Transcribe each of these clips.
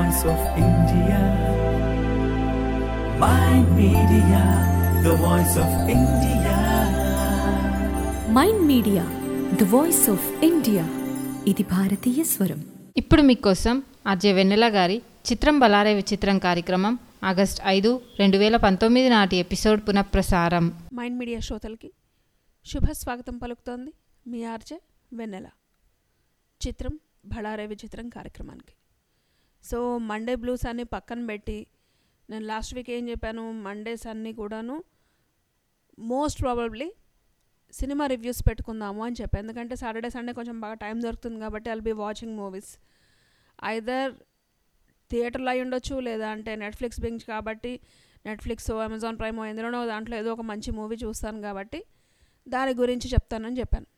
voice of India. My media, the voice of India. Mind media the voice of India ఇది భారతీయ స్వరం ఇప్పుడు మీకోసం అజయ్ వెన్నెల గారి చిత్రం బలారే విచిత్రం కార్యక్రమం ఆగస్ట్ ఐదు రెండు వేల పంతొమ్మిది నాటి ఎపిసోడ్ పునఃప్రసారం మైండ్ మీడియా శ్రోతలకి శుభ స్వాగతం పలుకుతోంది మీ ఆర్జే వెన్నెల చిత్రం భళారే విచిత్రం కార్యక్రమానికి సో మండే బ్లూస్ అన్ని పక్కన పెట్టి నేను లాస్ట్ వీక్ ఏం చెప్పాను మండేస్ అన్నీ కూడాను మోస్ట్ ప్రాబబ్లీ సినిమా రివ్యూస్ పెట్టుకుందాము అని చెప్పాను ఎందుకంటే సాటర్డే సండే కొంచెం బాగా టైం దొరుకుతుంది కాబట్టి I'll be watching movies either థియేటర్లో అయి ఉండొచ్చు లేదా అంటే నెట్ఫ్లిక్స్ బింగ్ కాబట్టి నెట్ఫ్లిక్స్ అమెజాన్ ప్రైమ్ ఎందులోనో దాంట్లో ఏదో ఒక మంచి మూవీ చూస్తాను కాబట్టి దాని గురించి చెప్తానని చెప్పాను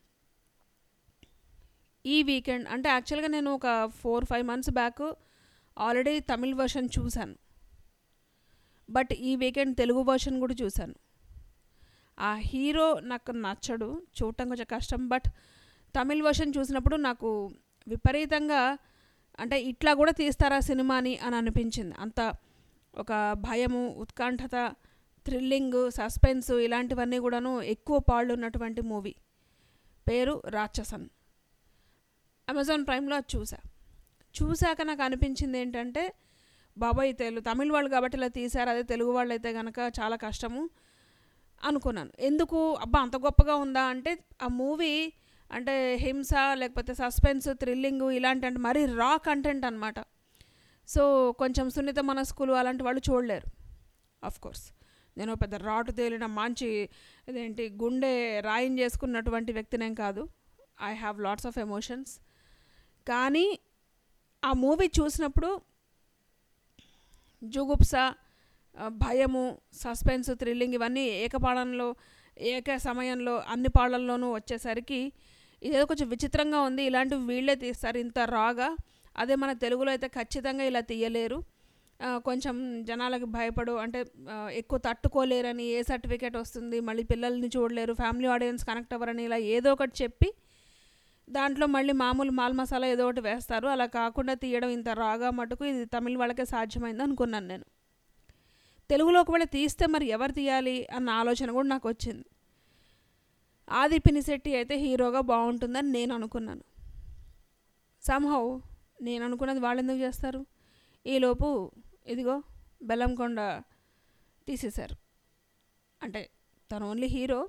ఈ వీకెండ్ అంటే యాక్చువల్గా నేను ఒక four five months back already Tamil version చూశాను బట్ ఈ వీకెండ్ తెలుగు వర్షన్ కూడా చూశాను ఆ హీరో నాకు నచ్చడు చూడటం కొంచెం కష్టం బట్ తమిళ్ వర్షన్ చూసినప్పుడు నాకు విపరీతంగా అంటే ఇట్లా కూడా తీస్తారా సినిమాని అని అనిపించింది అంత ఒక భయము ఉత్కంఠత థ్రిల్లింగ్ సస్పెన్స్ ఇలాంటివన్నీ కూడాను ఎక్కువ పాళ్ళు ఉన్నటువంటి మూవీ పేరు రాక్షసన్ అమెజాన్ ప్రైమ్లో అది చూసా చూశాక నాకు అనిపించింది ఏంటంటే బాబాయ్ తెలు తమిళ వాళ్ళు కాబట్టి ఇలా తీశారు అదే తెలుగు వాళ్ళు అయితే కనుక చాలా కష్టము అనుకున్నాను ఎందుకు అబ్బా అంత గొప్పగా ఉందా అంటే ఆ మూవీ అంటే హింస లేకపోతే సస్పెన్స్ థ్రిల్లింగ్ ఇలాంటి అంటే మరీ రా కంటెంట్ అనమాట సో కొంచెం సున్నిత మనస్కులు అలాంటి వాళ్ళు చూడలేరు ఆఫ్ కోర్స్ నేను పెద్ద రాటు తేలిన మంచి ఇదేంటి గుండె రాయం చేసుకున్నటువంటి వ్యక్తినేం కాదు I have lots of emotions కానీ ఆ మూవీ చూసినప్పుడు జుగుప్స ఆ, భయము సస్పెన్స్ థ్రిల్లింగ్ ఇవన్నీ ఏకపాళంలో ఏక సమయంలో అన్ని పాళ్ళల్లోనూ వచ్చేసరికి ఇదేదో కొంచెం విచిత్రంగా ఉంది ఇలాంటివి వీళ్ళే తీస్తారు ఇంత రాగా అదే మన తెలుగులో అయితే ఖచ్చితంగా ఇలా తీయలేరు ఆ, కొంచెం జనాలకి భయపడు అంటే ఆ, ఎక్కువ తట్టుకోలేరని ఏ సర్టిఫికేట్ వస్తుంది మళ్ళీ పిల్లల్ని చూడలేరు ఫ్యామిలీ ఆడియన్స్ కనెక్ట్ అవ్వరని ఇలా ఏదో ఒకటి చెప్పి దాంట్లో మళ్ళీ మామూలు మాల్ మసాలా ఏదో ఒకటి వేస్తారు అలా కాకుండా తీయడం ఇంత రాగా మటుకు ఇది తమిళ వాళ్ళకే సాధ్యమైంది అనుకున్నాను నేను తెలుగులో ఒకవేళ తీస్తే మరి ఎవరు తీయాలి అన్న ఆలోచన కూడా నాకు వచ్చింది ఆది పినిశెట్టి అయితే హీరోగా బాగుంటుందని నేను అనుకున్నాను సంహౌ నేను అనుకున్నది వాళ్ళు ఎందుకు చేస్తారు ఈలోపు ఇదిగో బెల్లంకొండ తీసేశారు అంటే తను ఓన్లీ హీరో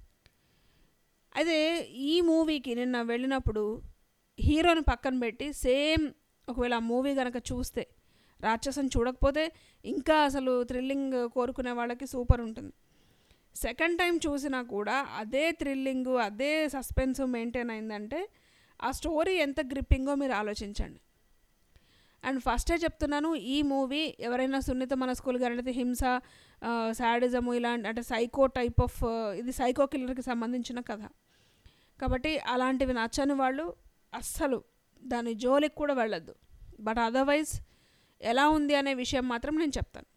అయితే ఈ మూవీకి నిన్న వెళ్ళినప్పుడు హీరోని పక్కన పెట్టి సేమ్ ఒకవేళ ఆ మూవీ కనుక చూస్తే రాక్షసం చూడకపోతే ఇంకా అసలు థ్రిల్లింగ్ కోరుకునే వాళ్ళకి సూపర్ ఉంటుంది సెకండ్ టైం చూసినా కూడా అదే థ్రిల్లింగ్ అదే సస్పెన్స్ మెయింటైన్ అయిందంటే ఆ స్టోరీ ఎంత గ్రిప్పింగో మీరు ఆలోచించండి అండ్ ఫస్టే చెప్తున్నాను ఈ మూవీ ఎవరైనా సున్నిత మనస్కులు కానీ హింస శాడిజము ఇలాంటి అంటే సైకో టైప్ ఆఫ్ ఇది సైకో కిల్లర్కి సంబంధించిన కథ కాబట్టి అలాంటివి నచ్చని వాళ్ళు అస్సలు దాని జోలికి కూడా వెళ్ళొద్దు బట్ అదర్వైజ్ ఎలా ఉంది అనే విషయం మాత్రం నేను చెప్తాను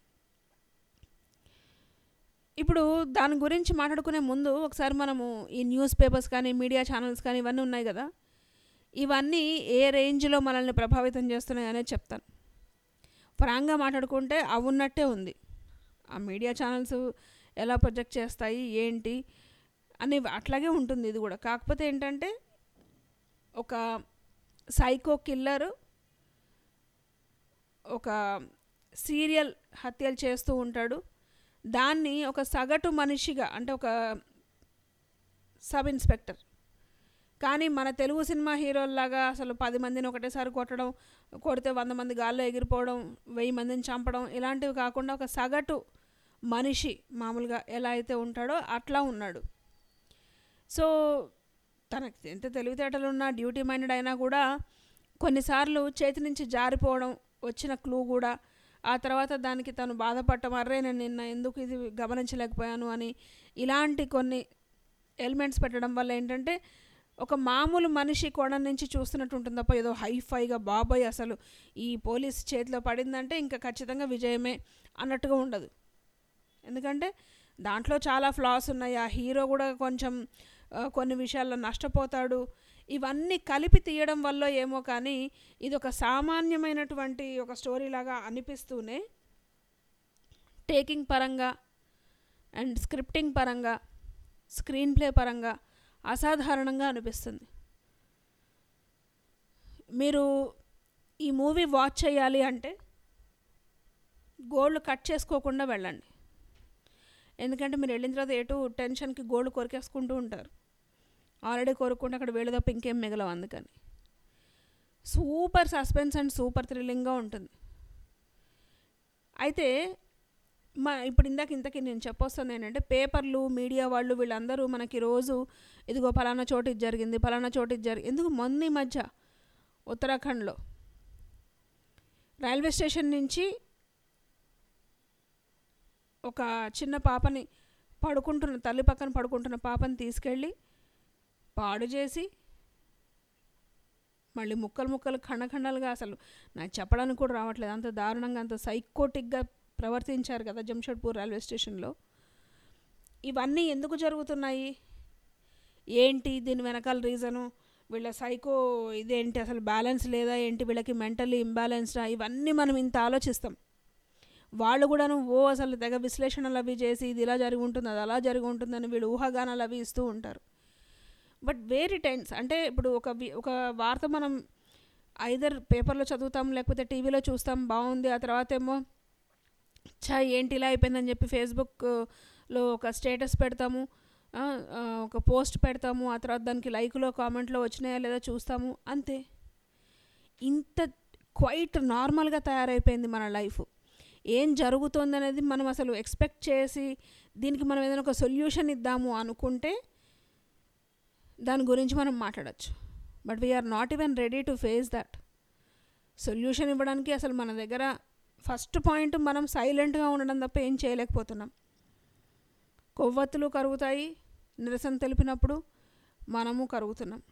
ఇప్పుడు దాని గురించి మాట్లాడుకునే ముందు ఒకసారి మనము ఈ న్యూస్ పేపర్స్ కానీ మీడియా ఛానల్స్ కానీ ఇవన్నీ ఉన్నాయి కదా ఇవన్నీ ఏ రేంజ్లో మనల్ని ప్రభావితం చేస్తున్నాయి అనేది చెప్తాను ఫ్రాంక్గా మాట్లాడుకుంటే అవి ఉన్నట్టే ఉంది ఆ మీడియా ఛానల్స్ ఎలా ప్రొజెక్ట్ చేస్తాయి ఏంటి అని అట్లాగే ఉంటుంది ఇది కూడా కాకపోతే ఏంటంటే ఒక సైకో కిల్లర్ ఒక సీరియల్ హత్యలు చేస్తూ ఉంటాడు దాన్ని ఒక సగటు మనిషిగా అంటే ఒక సబ్ ఇన్స్పెక్టర్ కానీ మన తెలుగు సినిమా హీరోల్లాగా అసలు పది మందిని ఒకటేసారి కొట్టడం కొడితే వంద మంది గాల్లో ఎగిరిపోవడం వెయ్యి మందిని చంపడం ఇలాంటివి కాకుండా ఒక సగటు మనిషి మామూలుగా ఎలా అయితే ఉంటాడో అట్లా ఉన్నాడు సో తనకి ఎంత తెలివితేటలు ఉన్నా డ్యూటీ మైండెడ్ అయినా కూడా కొన్నిసార్లు చేతి నుంచి జారిపోవడం వచ్చిన క్లూ కూడా ఆ తర్వాత దానికి తను బాధపడటం అర్రే నేను నిన్న ఎందుకు ఇది గమనించలేకపోయాను అని ఇలాంటి కొన్ని ఎలిమెంట్స్ పెట్టడం వల్ల ఏంటంటే ఒక మామూలు మనిషి కోణం నుంచి చూస్తున్నట్టు ఉంటుంది తప్ప ఏదో హైఫైగా బాబాయ్ అసలు ఈ పోలీస్ చేతిలో పడిందంటే ఇంకా ఖచ్చితంగా విజయమే అన్నట్టుగా ఉండదు ఎందుకంటే దాంట్లో చాలా ఫ్లాస్ ఉన్నాయి ఆ హీరో కూడా కొంచెం ఆ, కొన్ని విషయాల్లో నష్టపోతాడు ఇవన్నీ కలిపి తీయడం వల్ల ఏమో కానీ ఇది ఒక సామాన్యమైనటువంటి ఒక స్టోరీ లాగా అనిపిస్తూనే టేకింగ్ పరంగా అండ్ స్క్రిప్టింగ్ పరంగా స్క్రీన్ ప్లే పరంగా అసాధారణంగా అనిపిస్తుంది మీరు ఈ మూవీ వాచ్ చేయాలి అంటే గోల్డ్ కట్ చేసుకోకుండా వెళ్ళండి ఎందుకంటే మీరు వెళ్ళిన తర్వాత ఎటు టెన్షన్కి గోల్డ్ కొరికేసుకుంటూ ఉంటారు ఆల్రెడీ కొరుక్కుంటే అక్కడ వేలు తప్ప ఇంకేం మిగలవు అందుకని సూపర్ సస్పెన్స్ అండ్ సూపర్ థ్రిల్లింగ్గా ఉంటుంది అయితే మా ఇప్పుడు ఇందాక ఇంతకీ నేను చెప్పొస్తుంది ఏంటంటే పేపర్లు మీడియా వాళ్ళు వీళ్ళందరూ మనకి రోజు ఇదిగో ఫలానా చోటు ఇది జరిగింది ఫలానా చోటు ఇది జరిగింది ఎందుకు మొన్న ఈ మధ్య ఉత్తరాఖండ్లో రైల్వే స్టేషన్ నుంచి ఒక చిన్న పాపని పడుకుంటున్న తల్లి పక్కన పడుకుంటున్న పాపని తీసుకెళ్ళి పాడు చేసి మళ్ళీ ముక్కలు ముక్కలు ఖండఖండాలుగా అసలు నాకు చెప్పడానికి కూడా రావట్లేదు అంత దారుణంగా అంత సైకోటిక్గా ప్రవర్తించారు కదా జంషెడ్పూర్ రైల్వే స్టేషన్లో ఇవన్నీ ఎందుకు జరుగుతున్నాయి ఏంటి దీని వెనకాల రీజను వీళ్ళ సైకో ఇదేంటి అసలు బ్యాలెన్స్ లేదా ఏంటి వీళ్ళకి మెంటల్లీ ఇంబ్యాలెన్స్డా ఇవన్నీ మనం ఇంత ఆలోచిస్తాం వాళ్ళు కూడాను ఓ అసలు తెగ విశ్లేషణలు అవి చేసి ఇది ఇలా జరిగి ఉంటుంది అది అలా జరిగి ఉంటుందని వీళ్ళు ఊహాగానాలు అవి ఇస్తూ ఉంటారు బట్ వెరీ టెన్స్ అంటే ఇప్పుడు ఒక వి- ఒక వార్త మనం ఐదర్ పేపర్లో చదువుతాం లేకపోతే టీవీలో చూస్తాం బాగుంది ఆ తర్వాత ఏమో చా ఏంటి ఇలా అయిపోయిందని చెప్పి ఫేస్బుక్లో ఒక స్టేటస్ పెడతాము ఆ, ఆ, ఒక పోస్ట్ పెడతాము ఆ తర్వాత దానికి లైక్లో కామెంట్లో వచ్చినాయా లేదా చూస్తాము అంతే ఇంత క్వైట్ నార్మల్గా తయారైపోయింది మన లైఫ్ ఏం జరుగుతుంది అనేది మనం అసలు ఎక్స్పెక్ట్ చేసి దీనికి మనం ఏదైనా ఒక సొల్యూషన్ ఇద్దాము అనుకుంటే దాని గురించి మనం మాట్లాడచ్చు but we're not even ready to face that solution ఇవ్వడానికి అసలు మన దగ్గర ఫస్ట్ పాయింట్ మనం సైలెంట్గా ఉండడం తప్ప ఏం చేయలేకపోతున్నాం కొవ్వొత్తులు కరుగుతాయి నిరసన తెలిపినప్పుడు మనము కరుగుతున్నాం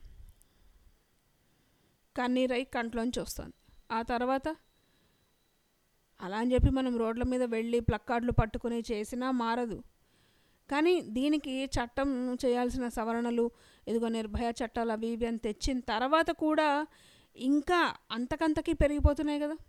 కన్నీరై కంట్లోంచి వస్తుంది ఆ తర్వాత అలా అని చెప్పి మనం రోడ్ల మీద వెళ్ళి ప్లక్కార్డులు పట్టుకుని చేసినా మారదు కానీ దీనికి చట్టం చేయాల్సిన సవరణలు ఇదిగో నిర్భయ చట్టాలు అవి ఇవి అని తెచ్చిన తర్వాత కూడా ఇంకా అంతకంతకి పెరిగిపోతున్నాయి కదా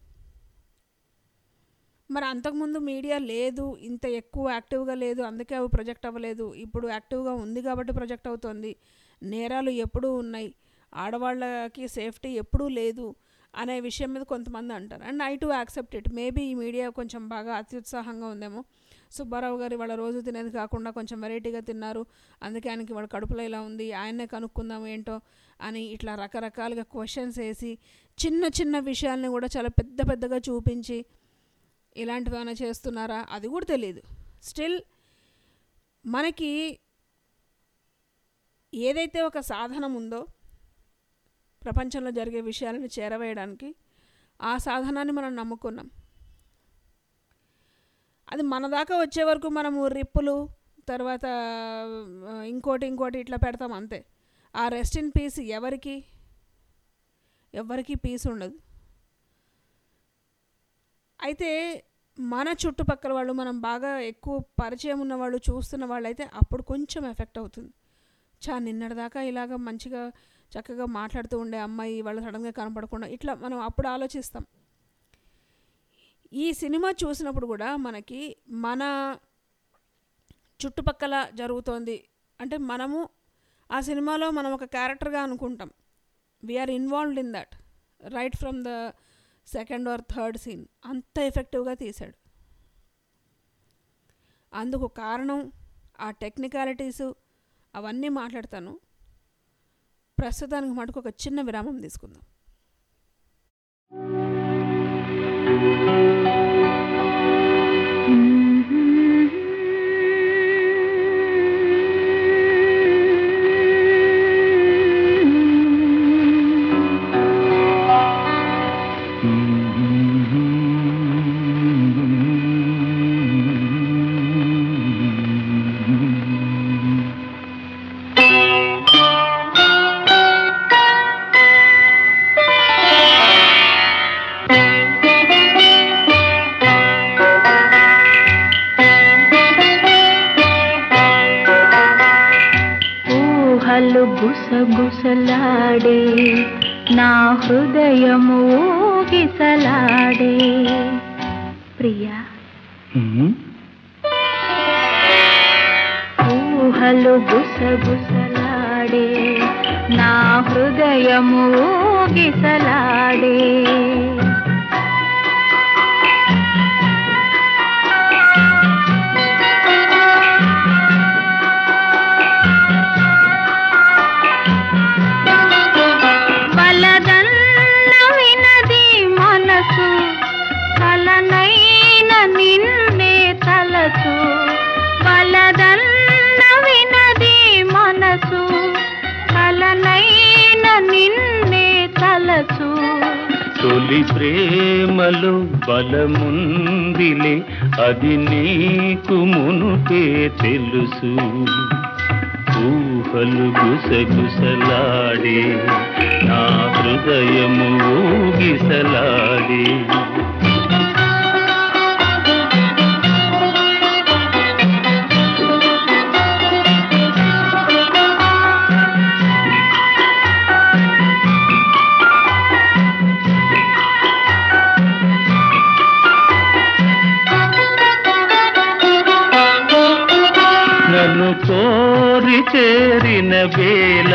మరి అంతకుముందు మీడియా లేదు ఇంత ఎక్కువ యాక్టివ్గా లేదు అందుకే అవి ప్రొజెక్ట్ అవ్వలేదు ఇప్పుడు యాక్టివ్గా ఉంది కాబట్టి ప్రొజెక్ట్ అవుతుంది నేరాలు ఎప్పుడూ ఉన్నాయి ఆడవాళ్ళకి సేఫ్టీ ఎప్పుడూ లేదు అనే విషయం మీద కొంతమంది అంటారు and I too accept it maybe ఈ మీడియా కొంచెం బాగా అత్యుత్సాహంగా ఉందేమో సుబ్బారావు గారు వాళ్ళ రోజు తినేది కాకుండా కొంచెం వెరైటీగా తిన్నారు అందుకే ఆయనకి వాళ్ళ కడుపులో ఇలా ఉంది ఆయన్నే కనుక్కుందాం ఏంటో అని ఇట్లా రకరకాలుగా క్వశ్చన్స్ వేసి చిన్న చిన్న విషయాల్ని కూడా చాలా పెద్ద పెద్దగా చూపించి ఇలాంటివి ఏమైనా చేస్తున్నారా అది కూడా తెలియదు స్టిల్ మనకి ఏదైతే ఒక సాధనం ఉందో ప్రపంచంలో జరిగే విషయాలను చేరవేయడానికి ఆ సాధనాన్ని మనం నమ్ముకున్నాం అది మన దాకా వచ్చే వరకు మనము రిప్పులు తర్వాత ఆ, ఇంకోటి ఇంకోటి ఇట్లా పెడతాం అంతే ఆ రెస్ట్ ఇన్ పీస్ ఎవరికి ఎవరికి పీస్ ఉండదు అయితే మన చుట్టుపక్కల వాళ్ళు మనం బాగా ఎక్కువ పరిచయం ఉన్న వాళ్ళు చూస్తున్న వాళ్ళు అయితే అప్పుడు కొంచెం ఎఫెక్ట్ అవుతుంది చా నిన్నటిదాకా ఇలాగ మంచిగా చక్కగా మాట్లాడుతూ ఉండే అమ్మాయి వాళ్ళు సడన్గా కనపడకుండా ఇట్లా మనం అప్పుడు ఆలోచిస్తాం ఈ సినిమా చూసినప్పుడు కూడా మనకి మన చుట్టుపక్కల జరుగుతోంది అంటే మనము ఆ సినిమాలో మనం ఒక క్యారెక్టర్గా అనుకుంటాం we're involved in that right from the second or third scene అంత ఎఫెక్టివ్గా తీశాడు అందుకు కారణం ఆ టెక్నికాలిటీసు అవన్నీ మాట్లాడతాను ప్రస్తుతానికి మటుకు ఒక చిన్న విరామం తీసుకుందాం ఊహలు గుసగుసలాడే నా హృదయము ఊగిసలాడే ప్రియా ఊహలు గుసగుసలాడే నా హృదయము ఊగిసలాడే బలదన్న వినది మనసు కలనైన నిన్నే తలసు బలదన్న వినది మనసు కలనైన నిన్నే తలసు తొలి ప్రేమలో బలముందిలే అది నీకు మునుపే తెలుసు ఊహలు గుసగుసలాడే నా హృదయము ఊగిసలాడే నన్ను కోరి చేరిన వేళ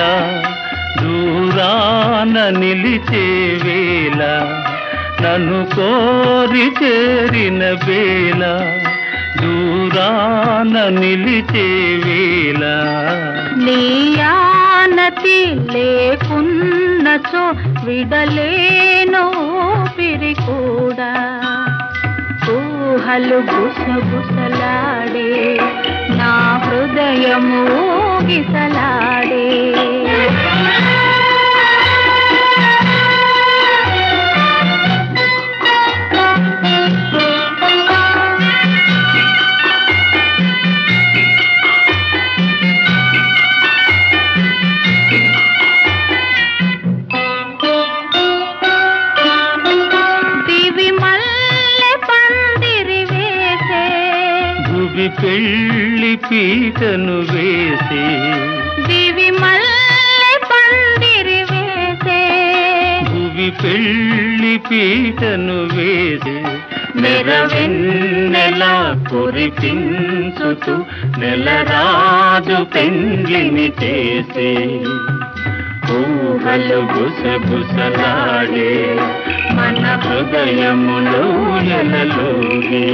దూరాన నిలిచే వేళ నన్ను కోరి చేరిన వేళ దూరాన నిలిచే వేళ నీయానతి లేకున్నచో విడలేను పిరి కూడా ఊహలు గుసగుసలాడే నా హృదయము ఊగిసలాడే దివి మల్లె పందిరి వేసే భువి పెళ్లి పీటను వేసి దివి మల్లె పందిరి వేసే భువి పెళ్లి పీటను వేసి నెరవెన్నెల కురిపించుతూ నెలరాజు పెండ్లిని చేసి ఊహలు గుసగుసలాడే మన హృదయములో ఎలలోగి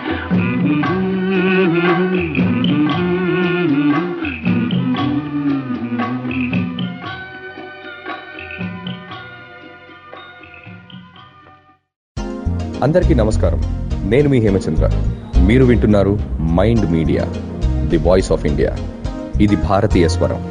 అందరికీ నమస్కారం నేను మీ హేమచంద్ర మీరు వింటున్నారు mind media the voice of India ఇది భారతీయ స్వరం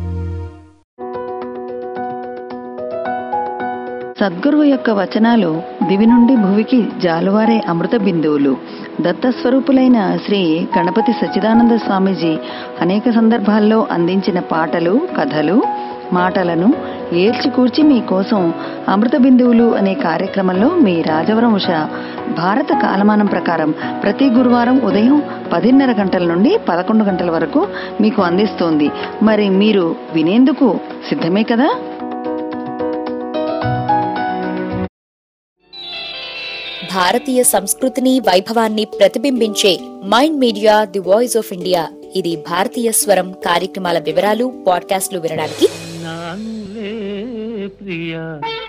సద్గురువు యొక్క వచనాలు దివి నుండి భువికి జాలువారే అమృత బిందువులు దత్తస్వరూపులైన శ్రీ గణపతి సచ్చిదానంద స్వామీజీ అనేక సందర్భాల్లో అందించిన పాటలు కథలు మాటలను ఏల్చికూర్చి మీకోసం అమృత బిందువులు అనే కార్యక్రమంలో మీ రాజవరం ఉష భారత కాలమానం ప్రకారం ప్రతి గురువారం ఉదయం పదిన్నర గంటల నుండి పదకొండు గంటల వరకు మీకు అందిస్తోంది మరి మీరు వినేందుకు సిద్ధమే కదా భారతీయ సంస్కృతిని వైభవాన్ని ప్రతిబింబించే mind media the voice of India ఇది భారతీయ స్వరం కార్యక్రమాల వివరాలు పాడ్కాస్ట్లు వినడానికి నానులే ప్రియా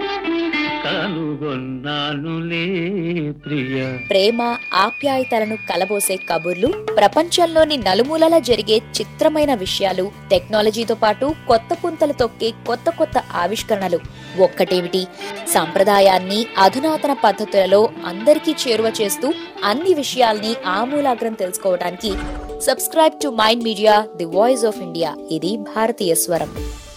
కనుగొన్నానులే ప్రియా ప్రేమ ఆప్యాయతలను కలబోసే కబుర్లు ప్రపంచంలోని నలుమూలలా జరిగే చిత్రమైన విషయాలు టెక్నాలజీతో పాటు కొత్త పుంతలు తొక్కే కొత్త కొత్త ఆవిష్కరణలు ఒక్కటేమిటి సంప్రదాయాన్ని అధునాతన పద్ధతులలో అందరికీ చేరువ చేస్తూ అన్ని విషయాల్ని ఆమూలాగ్రం తెలుసుకోవడానికి subscribe to mind media the voice of India ఇది భారతీయ స్వరం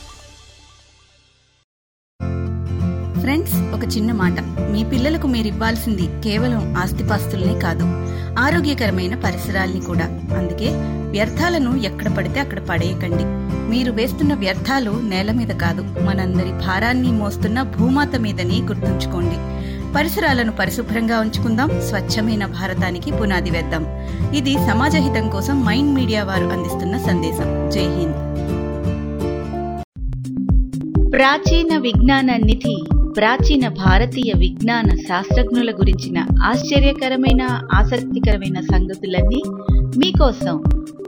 ఫ్రెండ్స్ ఒక చిన్న మాట మీ పిల్లలకు మీరు ఇవ్వాల్సింది కేవలం ఆస్తిపాస్తుల్నే కాదు ఆరోగ్యకరమైన పరిసరాల్ని కూడా అందుకే వ్యర్థాలను ఎక్కడ పడితే అక్కడ పడేయకండి మీరు వేస్తున్న వ్యర్థాలు నేల మీద కాదు మనందరి భారాన్ని మోస్తున్న భూమాత మీదని గుర్తుంచుకోండి పరిసరాలను పరిశుభ్రంగా ఉంచుకుందాం స్వచ్ఛమైన భారతానికి పునాది వేద్దాం ఇది సమాజహితం కోసం మైండ్ మీడియా వారు అందిస్తున్న సందేశం జై హింద్ ప్రాచీన విజ్ఞాన నిధి ప్రాచీన భారతీయ విజ్ఞాన శాస్త్రజ్ఞుల గురించిన ఆశ్చర్యకరమైన ఆసక్తికరమైన సంగతులన్నీ మీకోసం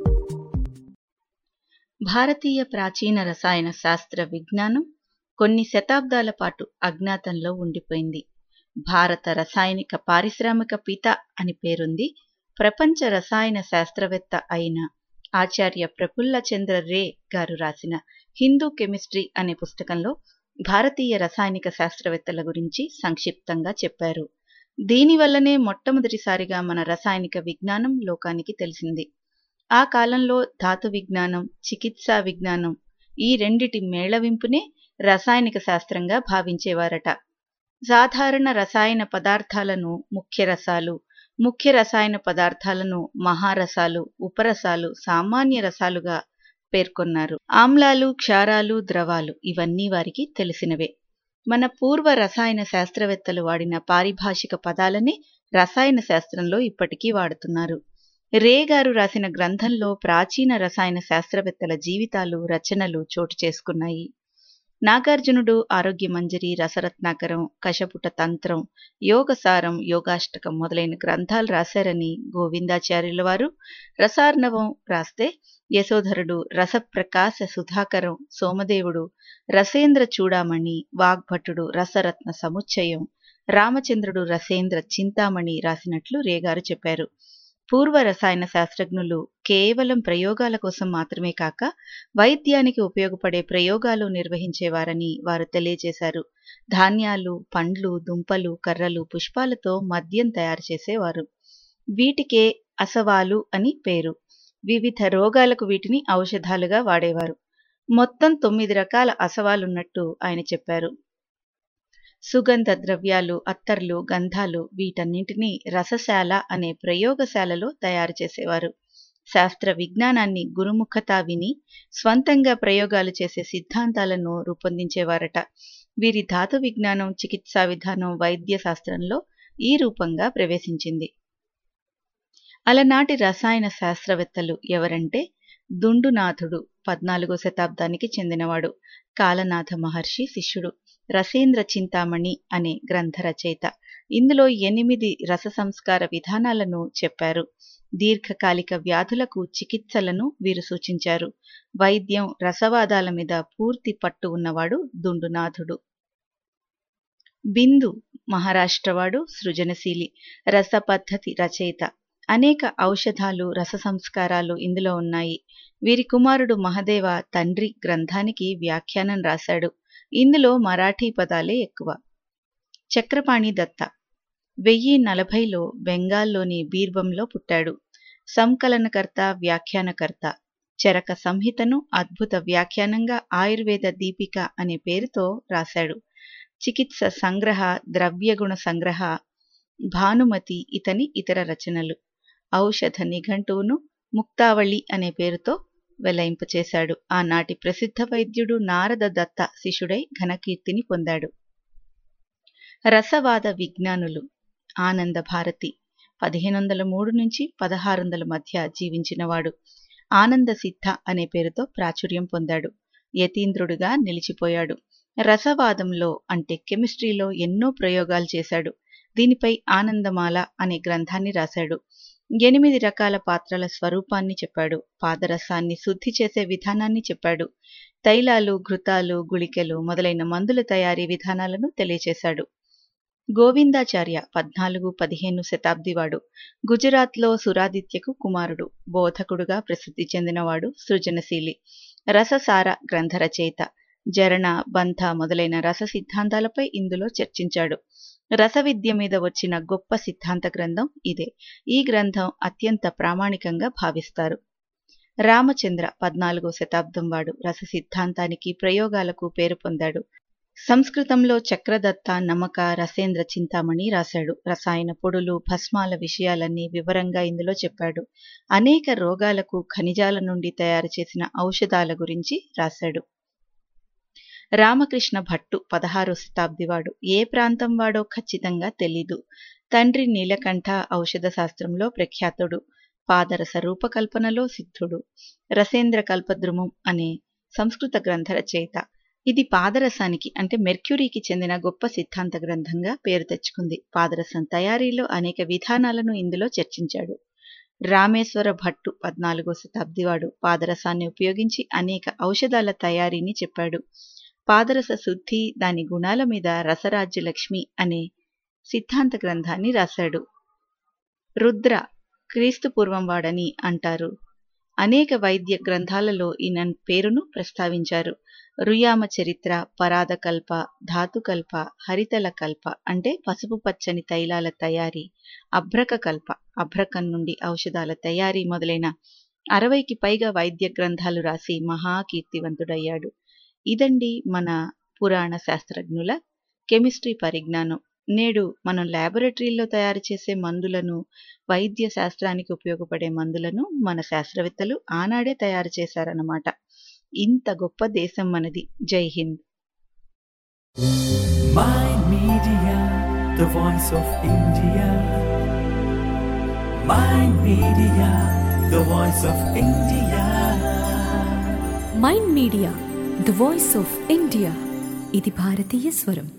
భారతీయ ప్రాచీన రసాయన శాస్త్ర విజ్ఞానం కొన్ని శతాబ్దాల పాటు అజ్ఞాతంలో ఉండిపోయింది భారత రసాయనిక పారిశ్రామిక పిత అని పేరుంది ప్రపంచ రసాయన శాస్త్రవేత్త అయిన ఆచార్య ప్రఫుల్ల చంద్ర రే గారు రాసిన హిందూ కెమిస్ట్రీ అనే పుస్తకంలో భారతీయ రసాయనిక శాస్త్రవేత్తల గురించి సంక్షిప్తంగా చెప్పారు దీనివల్లనే మొట్టమొదటిసారిగా మన రసాయనిక విజ్ఞానం లోకానికి తెలిసింది ఆ కాలంలో ధాతు విజ్ఞానం చికిత్సా విజ్ఞానం ఈ రెండిటి మేళవింపునే రసాయనిక శాస్త్రంగా భావించేవారట సాధారణ రసాయన పదార్థాలను ముఖ్య రసాలు ముఖ్య రసాయన పదార్థాలను మహారసాలు ఉపరసాలు సామాన్య రసాలుగా పేర్కొన్నారు ఆమ్లాలు క్షారాలు ద్రవాలు ఇవన్నీ వారికి తెలిసినవే మన పూర్వ రసాయన శాస్త్రవేత్తలు వాడిన పారిభాషిక పదాలనే రసాయన శాస్త్రంలో ఇప్పటికీ వాడుతున్నారు రే గారు రాసిన గ్రంథంలో ప్రాచీన రసాయన శాస్త్రవేత్తల జీవితాలు రచనలు చోటు చేసుకున్నాయి నాగార్జునుడు ఆరోగ్య మంజరి రసరత్నాకరం కశపుట తంత్రం యోగసారం యోగాష్టకం మొదలైన గ్రంథాలు రాశారని గోవిందాచార్యుల వారు రసార్ణవం రాస్తే యశోధరుడు రసప్రకాశ సుధాకరం సోమదేవుడు రసేంద్ర చూడామణి వాగ్భటుడు రసరత్న సముచ్చయం రామచంద్రుడు రసేంద్ర చింతామణి రాసినట్లు రేగారు చెప్పారు పూర్వ రసాయన శాస్త్రజ్ఞులు కేవలం ప్రయోగాల కోసం మాత్రమే కాక వైద్యానికి ఉపయోగపడే ప్రయోగాలు నిర్వహించేవారని వారు తెలియజేశారు ధాన్యాలు పండ్లు దుంపలు కర్రలు పుష్పాలతో మద్యం తయారు చేసేవారు వీటికే అసవాలు అని పేరు వివిధ రోగాలకు వీటిని ఔషధాలుగా వాడేవారు మొత్తం తొమ్మిది రకాల అసవాలున్నట్టు ఆయన చెప్పారు సుగంధ ద్రవ్యాలు అత్తర్లు గంధాలు వీటన్నింటినీ రసశాల అనే ప్రయోగశాలలో తయారు చేసేవారు శాస్త్ర విజ్ఞానాన్ని గురుముఖత విని స్వంతంగా ప్రయోగాలు చేసే సిద్ధాంతాలను రూపొందించేవారట వీరి ధాతు విజ్ఞానం చికిత్సా విధానం వైద్య శాస్త్రంలో ఈ రూపంగా ప్రవేశించింది అలనాటి రసాయన శాస్త్రవేత్తలు ఎవరంటే దుండునాథుడు పద్నాలుగో శతాబ్దానికి చెందినవాడు కాలనాథ మహర్షి శిష్యుడు రసేంద్ర చింతామణి అనే గ్రంథ రచయిత ఇందులో ఎనిమిది రస సంస్కార విధానాలను చెప్పారు దీర్ఘకాలిక వ్యాధులకు చికిత్సలను వీరు సూచించారు వైద్యం రసవాదాల మీద పూర్తి పట్టు ఉన్నవాడు దుండునాథుడు బిందు మహారాష్ట్రవాడు సృజనశీలి రస పద్ధతి రచయిత అనేక ఔషధాలు రస సంస్కారాలు ఇందులో ఉన్నాయి వీరి కుమారుడు మహదేవ తండ్రి గ్రంథానికి వ్యాఖ్యానం రాశాడు ఇందులో మరాఠీ పదాలే ఎక్కువ చక్రపాణి దత్త వెయ్యి నలభైలో బెంగాల్లోని బీర్బంలో పుట్టాడు సంకలనకర్త వ్యాఖ్యానకర్త చరక సంహితను అద్భుత వ్యాఖ్యానంగా ఆయుర్వేద దీపిక అనే పేరుతో రాశాడు చికిత్స సంగ్రహ ద్రవ్యగుణ సంగ్రహ భానుమతి ఇతని ఇతర రచనలు ఔషధ నిఘంటువును ముక్తావళి అనే పేరుతో వెలయింపచేశాడు ఆనాటి ప్రసిద్ధ వైద్యుడు నారద దత్త శిష్యుడై ఘనకీర్తిని పొందాడు రసవాద విజ్ఞానులు ఆనంద భారతి పదిహేను వందల మూడు నుంచి పదహారు వందల మధ్య జీవించినవాడు ఆనంద సిద్ధ అనే పేరుతో ప్రాచుర్యం పొందాడు యతీంద్రుడుగా నిలిచిపోయాడు రసవాదంలో అంటే కెమిస్ట్రీలో ఎన్నో ప్రయోగాలు చేశాడు దీనిపై ఆనందమాల అనే గ్రంథాన్ని రాశాడు ఎనిమిది రకాల పాత్రల స్వరూపాన్ని చెప్పాడు పాదరసాన్ని శుద్ధి చేసే విధానాన్ని చెప్పాడు తైలాలు ఘృతాలు గుళికలు మొదలైన మందుల తయారీ విధానాలను తెలియచేశాడు గోవిందాచార్య పద్నాలుగు పదిహేను శతాబ్దివాడు గుజరాత్లో సురాదిత్యకు కుమారుడు బోధకుడుగా ప్రసిద్ధి చెందినవాడు సృజనశీలి రససార గ్రంథ రచయిత జరణ బంధ మొదలైన రస సిద్ధాంతాలపై ఇందులో చర్చించాడు రసవిద్య మీద వచ్చిన గొప్ప సిద్ధాంత గ్రంథం ఇదే ఈ గ్రంథం అత్యంత ప్రామాణికంగా భావిస్తారు రామచంద్ర పద్నాలుగో శతాబ్దం వాడు రస సిద్ధాంతానికి ప్రయోగాలకు పేరు పొందాడు సంస్కృతంలో చక్రదత్త నమక రసేంద్ర చింతామణి రాశాడు రసాయన పొడులు భస్మాల విషయాలన్నీ వివరంగా ఇందులో చెప్పాడు అనేక రోగాలకు ఖనిజాల నుండి తయారు చేసిన ఔషధాల గురించి రాశాడు రామకృష్ణ భట్టు పదహారో శతాబ్దివాడు ఏ ప్రాంతం వాడో ఖచ్చితంగా తెలీదు తండ్రి నీలకంఠ ఔషధ శాస్త్రంలో ప్రఖ్యాతుడు పాదరస రూపకల్పనలో సిద్ధుడు రసేంద్ర కల్పద్రుమం అనే సంస్కృత గ్రంథ రచయిత ఇది పాదరసానికి అంటే మెర్క్యూరీకి చెందిన గొప్ప సిద్ధాంత గ్రంథంగా పేరు తెచ్చుకుంది పాదరసం తయారీలో అనేక విధానాలను ఇందులో చర్చించాడు రామేశ్వర భట్టు పద్నాలుగో శతాబ్దివాడు పాదరసాన్ని ఉపయోగించి అనేక ఔషధాల తయారీని చెప్పాడు పాదరస శుద్ధి దాని గుణాల మీద రసరాజ్య లక్ష్మి అనే సిద్ధాంత గ్రంథాన్ని రాశాడు రుద్ర క్రీస్తు పూర్వం వాడని అంటారు అనేక వైద్య గ్రంథాలలో ఈయన పేరును ప్రస్తావించారు రుయామ చరిత్ర పరాదకల్ప ధాతుకల్ప హరితల కల్ప అంటే పసుపు పచ్చని తైలాల తయారీ అభ్రక కల్ప అభ్రకం నుండి ఔషధాల తయారీ మొదలైన అరవైకి పైగా వైద్య గ్రంథాలు రాసి మహాకీర్తివంతుడయ్యాడు ఇదండి మన పురాణ శాస్త్రజ్ఞుల కెమిస్ట్రీ పరిజ్ఞానం నేడు మనం ల్యాబొరేటరీల్లో తయారు చేసే మందులను వైద్య శాస్త్రానికి ఉపయోగపడే మందులను మన శాస్త్రవేత్తలు ఆనాడే తయారు చేశారన్నమాట ఇంత గొప్ప దేశం మనది Jai Hind Mind Media, the voice of India. Mind Media, the voice of India. Mind media the voice of India ఇది భారతీయ స్వరం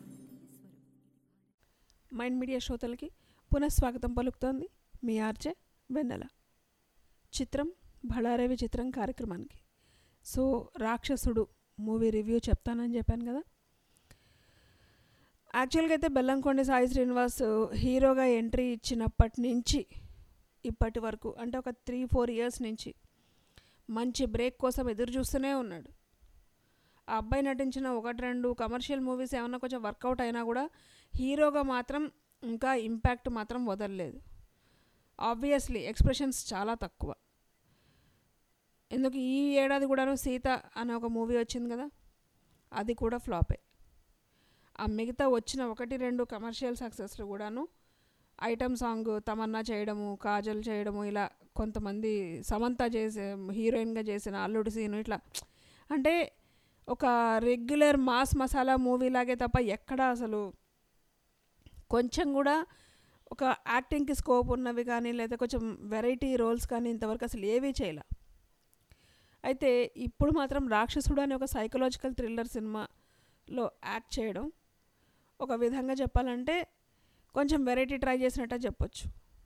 మైండ్ మీడియా శ్రోతలకి పునఃస్వాగతం పలుకుతోంది మీ ఆర్జే వెన్నెల చిత్రం బళారవి చిత్రం కార్యక్రమానికి సో రాక్షసుడు మూవీ రివ్యూ చెప్తానని చెప్పాను కదా యాక్చువల్గా అయితే బెల్లంకొండ సాయి శ్రీనివాస్ హీరోగా ఎంట్రీ ఇచ్చినప్పటి నుంచి ఇప్పటి వరకు అంటే ఒక త్రీ ఫోర్ ఇయర్స్ నుంచి మంచి బ్రేక్ కోసం ఎదురు చూస్తూనే ఉన్నాడు ఆ అబ్బాయి నటించిన ఒకటి రెండు కమర్షియల్ మూవీస్ ఏమన్నా కొంచెం వర్కౌట్ అయినా కూడా హీరోగా మాత్రం ఇంకా ఇంపాక్ట్ మాత్రం వదలలేదు ఆబ్వియస్లీ ఎక్స్ప్రెషన్స్ చాలా తక్కువ ఎందుకు ఈ ఏడాది కూడాను సీత అనే ఒక మూవీ వచ్చింది కదా అది కూడా ఫ్లాపే ఆ మిగతా వచ్చిన ఒకటి రెండు కమర్షియల్ సక్సెస్లు కూడాను ఐటమ్ సాంగ్ తమన్నా చేయడము కాజల్ చేయడము ఇలా కొంతమంది సమంత చేసే హీరోయిన్గా చేసిన అల్లుడు సీను ఇట్లా అంటే ఒక రెగ్యులర్ మాస్ మసాలా మూవీ లాగే తప్ప ఎక్కడ అసలు కొంచెం కూడా ఒక యాక్టింగ్కి స్కోప్ ఉన్నవి కానీ లేదా కొంచెం వెరైటీ రోల్స్ కానీ ఇంతవరకు అసలు ఏవీ చేయలే అయితే ఇప్పుడు మాత్రం రాక్షసుడు అనే ఒక సైకలాజికల్ థ్రిల్లర్ సినిమాలో యాక్ట్ చేయడం ఒక విధంగా చెప్పాలంటే కొంచెం వెరైటీ ట్రై చేసినట్టే చెప్పొచ్చు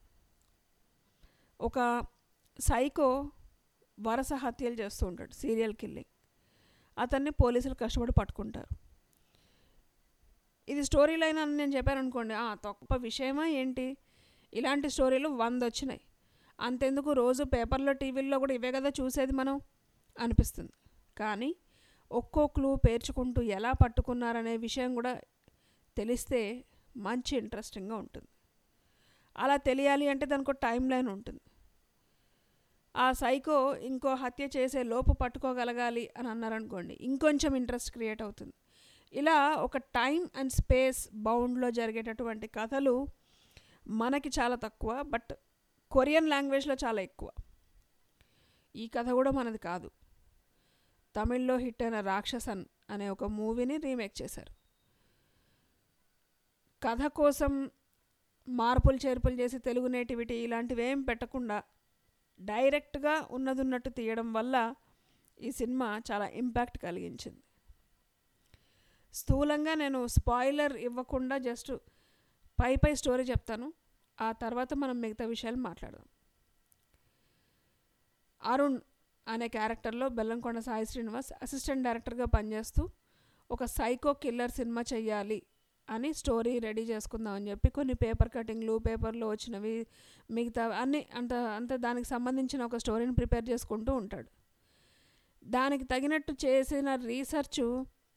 ఒక సైకో వరుస హత్యలు చేస్తూ ఉంటాడు సీరియల్ కిల్లింగ్ అతన్ని పోలీసులు కష్టపడి పట్టుకుంటారు ఇది స్టోరీ లైన్ అని నేను చెప్పాను అనుకోండి తొప్ప విషయమా ఏంటి ఇలాంటి స్టోరీలు వంద వచ్చినాయి అంతెందుకు రోజు పేపర్లో టీవీల్లో కూడా ఇవే కదా చూసేది మనం అనిపిస్తుంది కానీ ఒక్కో క్లూ పేర్చుకుంటూ ఎలా పట్టుకున్నారనే విషయం కూడా తెలిస్తే మంచి ఇంట్రెస్టింగ్గా ఉంటుంది అలా తెలియాలి అంటే దానికి ఒక టైం లైన్ ఉంటుంది ఆ సైకో ఇంకో హత్య చేసే లోపు పట్టుకోగలగాలి అని అన్నారనుకోండి ఇంకొంచెం ఇంట్రెస్ట్ క్రియేట్ అవుతుంది ఇలా ఒక టైం అండ్ స్పేస్ బౌండ్లో జరిగేటటువంటి కథలు మనకి చాలా తక్కువ బట్ కొరియన్ లాంగ్వేజ్లో చాలా ఎక్కువ ఈ కథ కూడా మనది కాదు తమిళ్లో హిట్ అయిన రాక్షసన్ అనే ఒక మూవీని రీమేక్ చేశారు కథ కోసం మార్పులు చేర్పులు చేసి తెలుగు నేటివిటీ ఇలాంటివి ఏం పెట్టకుండా డైరెక్ట్గా ఉన్నది ఉన్నట్టు తీయడం వల్ల ఈ సినిమా చాలా ఇంపాక్ట్ కలిగించింది స్థూలంగా నేను స్పాయిలర్ ఇవ్వకుండా జస్ట్ పై పై స్టోరీ చెప్తాను ఆ తర్వాత మనం మిగతా విషయాలు మాట్లాడదాం అరుణ్ అనే క్యారెక్టర్లో బెల్లంకొండ సాయి శ్రీనివాస్ అసిస్టెంట్ డైరెక్టర్గా పనిచేస్తూ ఒక సైకో కిల్లర్ సినిమా చెయ్యాలి అని స్టోరీ రెడీ చేసుకుందామని చెప్పి కొన్ని పేపర్ కటింగ్లు పేపర్లో వచ్చినవి మిగతా అన్ని అంత అంత దానికి సంబంధించిన ఒక స్టోరీని ప్రిపేర్ చేసుకుంటూ ఉంటాడు దానికి తగినట్టు చేసిన రీసెర్చ్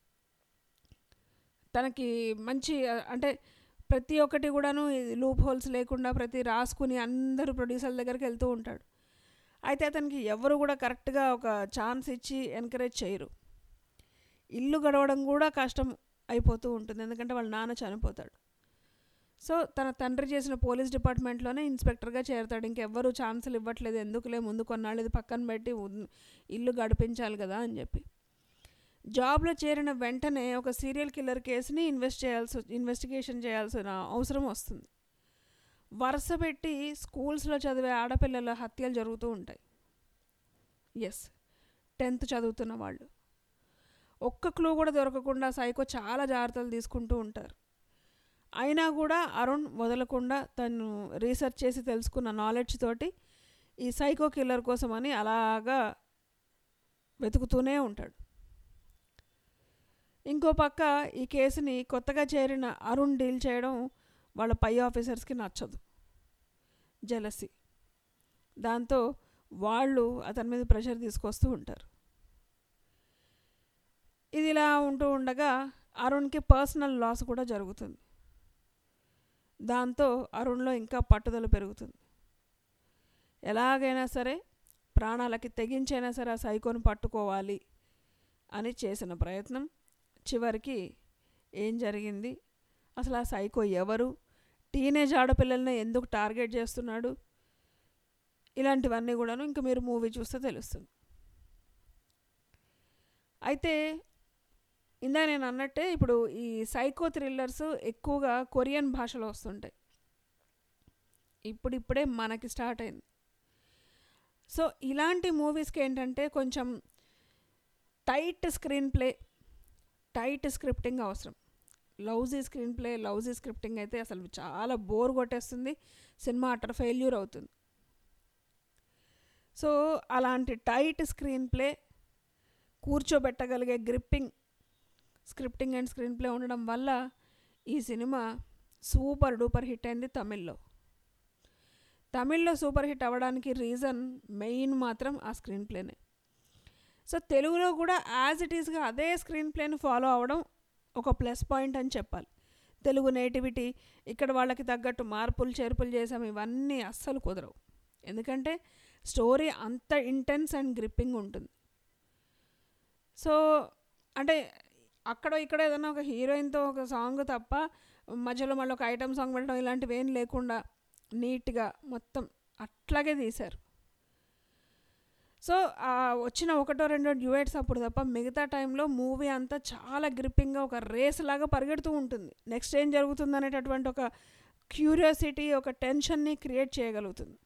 తనకి మంచి అంటే ప్రతి ఒక్కటి కూడాను లూప్ హోల్స్ లేకుండా ప్రతి రాసుకుని అందరూ ప్రొడ్యూసర్ల దగ్గరికి వెళ్తూ ఉంటాడు అయితే అతనికి ఎవరు కూడా కరెక్ట్గా ఒక ఛాన్స్ ఇచ్చి ఎంకరేజ్ చేయరు ఇల్లు గడవడం కూడా కష్టం అయిపోతూ ఉంటుంది ఎందుకంటే వాళ్ళ నాన్న చనిపోతాడు సో తన తండ్రి చేసిన పోలీస్ డిపార్ట్మెంట్లోనే ఇన్స్పెక్టర్గా చేరతాడు ఇంకెవ్వరూ ఛాన్సులు ఇవ్వట్లేదు ఎందుకులే ముందు కొన్నాళ్ళు ఇది పక్కన పెట్టి ఇల్లు గడిపించాలి కదా అని చెప్పి జాబ్లో చేరిన వెంటనే ఒక సీరియల్ కిల్లర్ కేసుని ఇన్వెస్ట్ చేయాల్సి ఇన్వెస్టిగేషన్ చేయాల్సిన అవసరం వస్తుంది వరుస పెట్టి స్కూల్స్లో చదివే ఆడపిల్లల హత్యలు జరుగుతూ ఉంటాయి ఎస్ టెన్త్ చదువుతున్న వాళ్ళు ఒక్క క్లూ కూడా దొరకకుండా సైకో చాలా జాగ్రత్తలు తీసుకుంటూ ఉంటారు అయినా కూడా అరుణ్ వదలకుండా తను రీసెర్చ్ చేసి తెలుసుకున్న నాలెడ్జ్ తోటి ఈ సైకో కిల్లర్ కోసమని అలాగా వెతుకుతూనే ఉంటాడు ఇంకో పక్క ఈ కేసుని కొత్తగా చేరిన అరుణ్ డీల్ చేయడం వాళ్ళ పై ఆఫీసర్స్కి నచ్చదు జలసి దాంతో వాళ్ళు అతని మీద ప్రెషర్ తీసుకొస్తూ ఉంటారు ఇది ఇలా ఉంటూ ఉండగా అరుణ్కి పర్సనల్ లాస్ కూడా జరుగుతుంది దాంతో అరుణ్లో ఇంకా పట్టుదల పెరుగుతుంది ఎలాగైనా సరే ప్రాణాలకి తెగించైనా సరే ఆ సైకోని పట్టుకోవాలి అని చేసిన ప్రయత్నం చివరికి ఏం జరిగింది అసలు ఆ సైకో ఎవరు టీనేజ్ ఆడపిల్లల్ని ఎందుకు టార్గెట్ చేస్తున్నాడు ఇలాంటివన్నీ కూడాను ఇంకా మీరు మూవీ చూస్తే తెలుస్తుంది అయితే ఇందా నేను అన్నట్టే ఇప్పుడు ఈ సైకో థ్రిల్లర్స్ ఎక్కువగా కొరియన్ భాషలో వస్తుంటాయి ఇప్పుడిప్పుడే మనకి స్టార్ట్ అయింది సో ఇలాంటి మూవీస్కి ఏంటంటే కొంచెం tight screenplay tight scripting అవసరం lousy screenplay lousy scripting అయితే అసలు చాలా బోర్ కొట్టేస్తుంది సినిమా అటర్ ఫెయిల్యూర్ అవుతుంది సో అలాంటి టైట్ స్క్రీన్ ప్లే కూర్చోబెట్టగలిగే gripping scripting and screenplay ఉండడం వల్ల ఈ సినిమా సూపర్ డూపర్ హిట్ అయింది తమిళ్లో తమిళ్లో సూపర్ హిట్ అవ్వడానికి రీజన్ మెయిన్ మాత్రం ఆ స్క్రీన్ ప్లేనే సో తెలుగులో కూడా యాజ్ ఇట్ ఈస్గా అదే స్క్రీన్ ప్లేని ఫాలో అవ్వడం ఒక ప్లస్ పాయింట్ అని చెప్పాలి తెలుగు నేటివిటీ ఇక్కడ వాళ్ళకి తగ్గట్టు మార్పులు చేర్పులు చేసాం ఇవన్నీ అస్సలు కుదరవు ఎందుకంటే స్టోరీ అంత ఇంటెన్స్ అండ్ గ్రిప్పింగ్ ఉంటుంది సో అంటే అక్కడ ఇక్కడ ఏదైనా ఒక హీరోయిన్తో ఒక సాంగ్ తప్ప మధ్యలో మళ్ళీ ఒక ఐటమ్ సాంగ్ పెట్టడం ఇలాంటివి ఏం లేకుండా నీట్గా మొత్తం అట్లాగే తీశారు సో ఆ వచ్చిన ఒకటో రెండో డ్యూయట్స్ అప్పుడు తప్ప మిగతా టైంలో మూవీ అంతా చాలా గ్రిప్పింగ్గా ఒక రేస్ లాగా పరిగెడుతూ ఉంటుంది నెక్స్ట్ ఏం జరుగుతుంది అనేటటువంటి ఒక క్యూరియాసిటీ ఒక టెన్షన్ని క్రియేట్ చేయగలుగుతుంది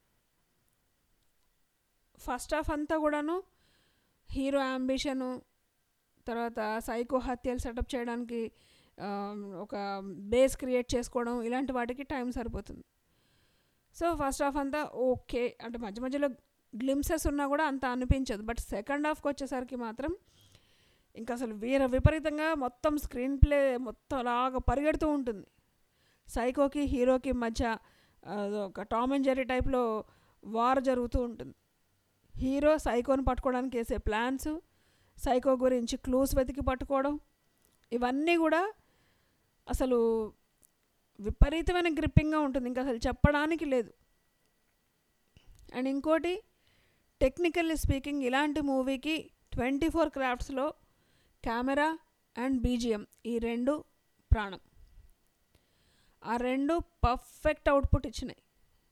ఫస్ట్ హాఫ్ అంతా కూడాను హీరో అంబిషను తర్వాత సైకో హత్యలు సెటప్ చేయడానికి ఆ, ఒక బేస్ క్రియేట్ చేసుకోవడం ఇలాంటి వాటికి టైం సరిపోతుంది సో ఫస్ట్ హాఫ్ అంతా ఓకే అంటే మధ్య మధ్యలో గ్లిమ్సెస్ ఉన్నా కూడా అంత అనిపించదు బట్ సెకండ్ హాఫ్కి వచ్చేసరికి మాత్రం ఇంకా అసలు వీర విపరీతంగా మొత్తం స్క్రీన్ ప్లే మొత్తం అలాగా పరిగెడుతూ ఉంటుంది సైకోకి హీరోకి మధ్య ఆ, ఒక టామ్ అండ్ జెర్రీ టైప్లో వార్ జరుగుతూ ఉంటుంది హీరో సైకోని పట్టుకోవడానికి వేసే ప్లాన్స్ సైకో గురించి క్లూస్ వెతికి పట్టుకోవడం ఇవన్నీ కూడా అసలు విపరీతమైన గ్రిప్పింగ్గా ఉంటుంది ఇంకా అసలు చెప్పడానికి లేదు అండ్ ఇంకోటి టెక్నికల్లీ స్పీకింగ్ ఇలాంటి మూవీకి ట్వంటీ ఫోర్ క్రాఫ్ట్స్లో కెమెరా అండ్ బీజిఎం ఈ రెండు ప్రాణం ఆ రెండు పర్ఫెక్ట్ అవుట్పుట్ ఇచ్చినాయి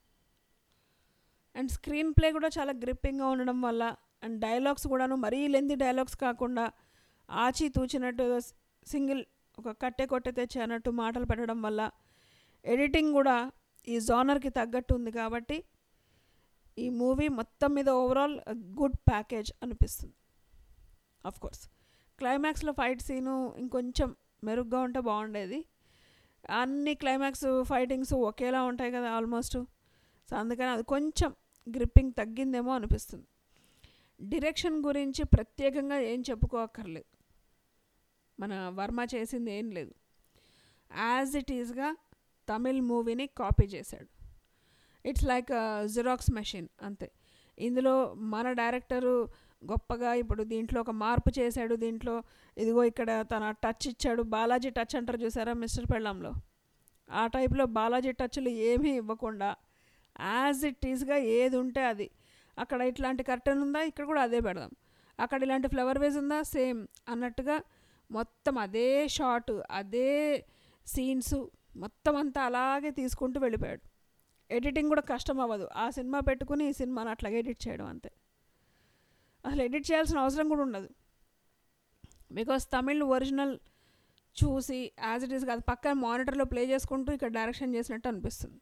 అండ్ స్క్రీన్ ప్లే కూడా చాలా గ్రిప్పింగ్గా ఉండడం వల్ల అండ్ డైలాగ్స్ కూడాను మరీ లెంది డైలాగ్స్ కాకుండా ఆచి తూచినట్టు సింగిల్ ఒక కట్టె కొట్టె తెచ్చి అన్నట్టు మాటలు పెట్టడం వల్ల ఎడిటింగ్ కూడా ఈ జోనర్కి తగ్గట్టు ఉంది కాబట్టి ఈ మూవీ మొత్తం మీద ఓవరాల్ గుడ్ ప్యాకేజ్ అనిపిస్తుంది అఫ్ కోర్స్ క్లైమాక్స్లో ఫైట్ సీను ఇంకొంచెం మెరుగ్గా ఉంటే బాగుండేది అన్ని క్లైమాక్స్ ఫైటింగ్స్ ఒకేలా ఉంటాయి కదా ఆల్మోస్ట్ సో అందుకని అది కొంచెం గ్రిప్పింగ్ తగ్గిందేమో అనిపిస్తుంది డిరెక్షన్ గురించి ప్రత్యేకంగా ఏం చెప్పుకోక్కర్లేదు మన వర్మ చేసింది ఏం లేదు యాజ్ ఇట్ ఈస్గా తమిళ్ మూవీని కాపీ చేశాడు ఇట్స్ లైక్ జిరాక్స్ మెషిన్ అంతే ఇందులో మన డైరెక్టరు గొప్పగా ఇప్పుడు దీంట్లో ఒక మార్పు చేశాడు దీంట్లో ఇదిగో ఇక్కడ తన టచ్ ఇచ్చాడు బాలాజీ టచ్ అంటారు చూసారా మిస్టర్ పెళ్ళంలో ఆ టైప్లో బాలాజీ టచ్లు ఏమీ ఇవ్వకుండా యాజ్ ఇట్ ఈస్గా ఏది ఉంటే అది అక్కడ ఇట్లాంటి కర్టెన్ ఉందా ఇక్కడ కూడా అదే పెడదాం అక్కడ ఇలాంటి ఫ్లవర్ వేజ్ ఉందా సేమ్ అన్నట్టుగా మొత్తం అదే షాట్ అదే సీన్స్ మొత్తం అంతా అలాగే తీసుకుంటూ వెళ్ళిపోయాడు ఎడిటింగ్ కూడా కష్టం అవ్వదు ఆ సినిమా పెట్టుకుని ఈ సినిమాని అట్లాగే ఎడిట్ చేయడం అంతే అసలు ఎడిట్ చేయాల్సిన అవసరం కూడా ఉండదు బికాస్ తమిళ్ ఒరిజినల్ చూసి యాజ్ ఇట్ ఈస్ కాదు పక్కన మానిటర్లో ప్లే చేసుకుంటూ ఇక్కడ డైరెక్షన్ చేసినట్టు అనిపిస్తుంది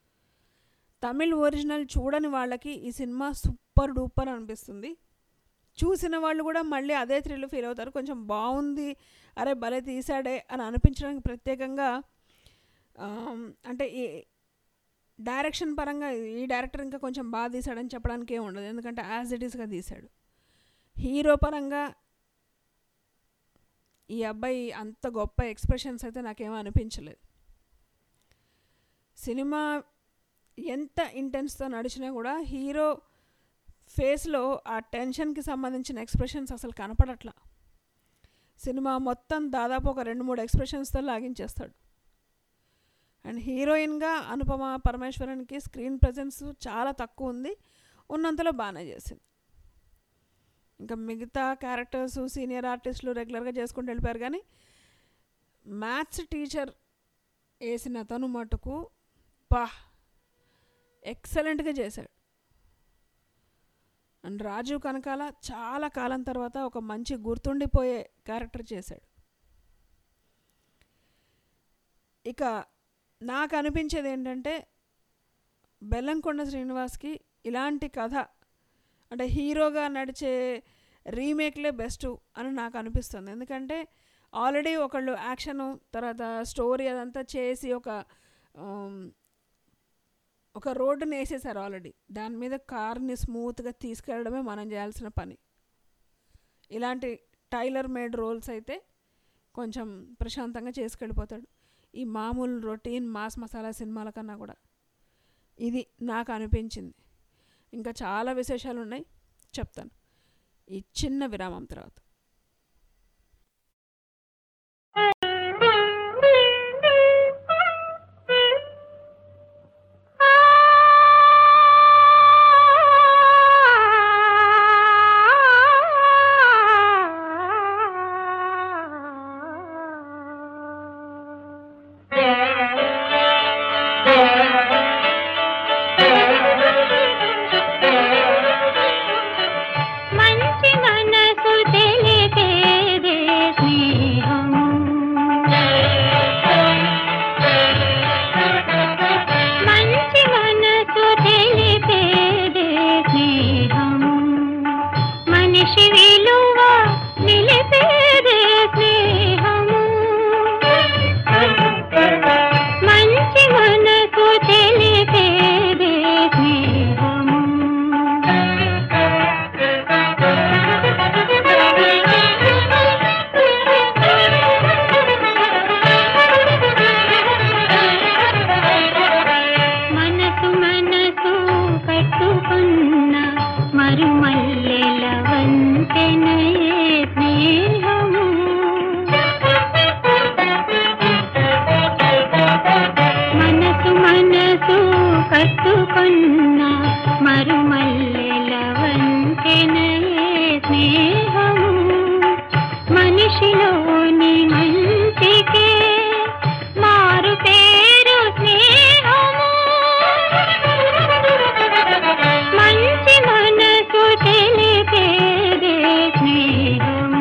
తమిళ్ ఒరిజినల్ చూడని వాళ్ళకి ఈ సినిమా సూపర్ డూపర్ అనిపిస్తుంది చూసిన వాళ్ళు కూడా మళ్ళీ అదే థ్రిల్ ఫీల్ అవుతారు కొంచెం బాగుంది అరే భలే తీసాడే అని అనిపించడానికి ప్రత్యేకంగా ఆమ్, అంటే ఈ డైరెక్షన్ పరంగా ఈ డైరెక్టర్ ఇంకా కొంచెం బాగా తీశాడని చెప్పడానికి ఏం ఉండదు ఎందుకంటే యాజ్ ఇట్ ఈస్గా తీశాడు హీరో పరంగా ఈ అబ్బాయి అంత గొప్ప ఎక్స్ప్రెషన్స్ అయితే నాకేమో అనిపించలేదు సినిమా ఎంత ఇంటెన్స్తో నడిచినా కూడా హీరో ఫేస్లో ఆ టెన్షన్కి సంబంధించిన ఎక్స్ప్రెషన్స్ అసలు కనపడట్లా సినిమా మొత్తం దాదాపు ఒక రెండు మూడు ఎక్స్ప్రెషన్స్తో లాగించేస్తాడు అండ్ హీరోయిన్గా అనుపమ పరమేశ్వరన్కి స్క్రీన్ ప్రజెన్స్ చాలా తక్కువ ఉంది ఉన్నంతలో బాగానే చేసింది ఇంకా మిగతా క్యారెక్టర్స్ సీనియర్ ఆర్టిస్టులు రెగ్యులర్గా చేసుకుంటూ వెళ్ళిపోయారు కానీ మ్యాథ్స్ టీచర్ వేసిన తను మటుకు పా ఎక్సలెంట్గా చేశాడు అండ్ రాజీవ్ కనకాల చాలా కాలం తర్వాత ఒక మంచి గుర్తుండిపోయే క్యారెక్టర్ చేశాడు ఇక నాకు అనిపించేది ఏంటంటే బెల్లంకొండ శ్రీనివాస్కి ఇలాంటి కథ అంటే హీరోగా నడిచే రీమేక్లే బెస్ట్ అని నాకు అనిపిస్తుంది ఎందుకంటే ఆల్రెడీ ఒకళ్ళు యాక్షన్ తర్వాత స్టోరీ అదంతా చేసి ఒక ఆమ్, ఒక రోడ్డుని వేసేసారు ఆల్రెడీ దాని మీద కార్ని స్మూత్గా తీసుకెళ్ళడమే మనం చేయాల్సిన పని ఇలాంటి టైలర్ మేడ్ రోల్స్ అయితే కొంచెం ప్రశాంతంగా చేసుకెళ్ళిపోతాడు ఈ మామూలు రొటీన్ మాస్ మసాలా సినిమాల కన్నా కూడా ఇది నాకు అనిపించింది ఇంకా చాలా విశేషాలు ఉన్నాయి చెప్తాను ఈ చిన్న విరామం తర్వాత మంచి మనసు తెలిపేదే స్నేహం మంచి మనసు తెలిపేదే స్నేహం మనిషి విలువ నిలిపేదే స్నేహము మంచి మనసు తెలిపేదే స్నేహము మనసు మనసు కట్టుకున్న మరుమల్లెల వంతెనయే స్నేహము మనసు మనసు కట్టుకున్న మరుమల్లెల వంతెనయే స్నేహము మనిషిలోని మంచికే మారు పేరు స్నేహము మంచి మనసు తెలిపేదే స్నేహము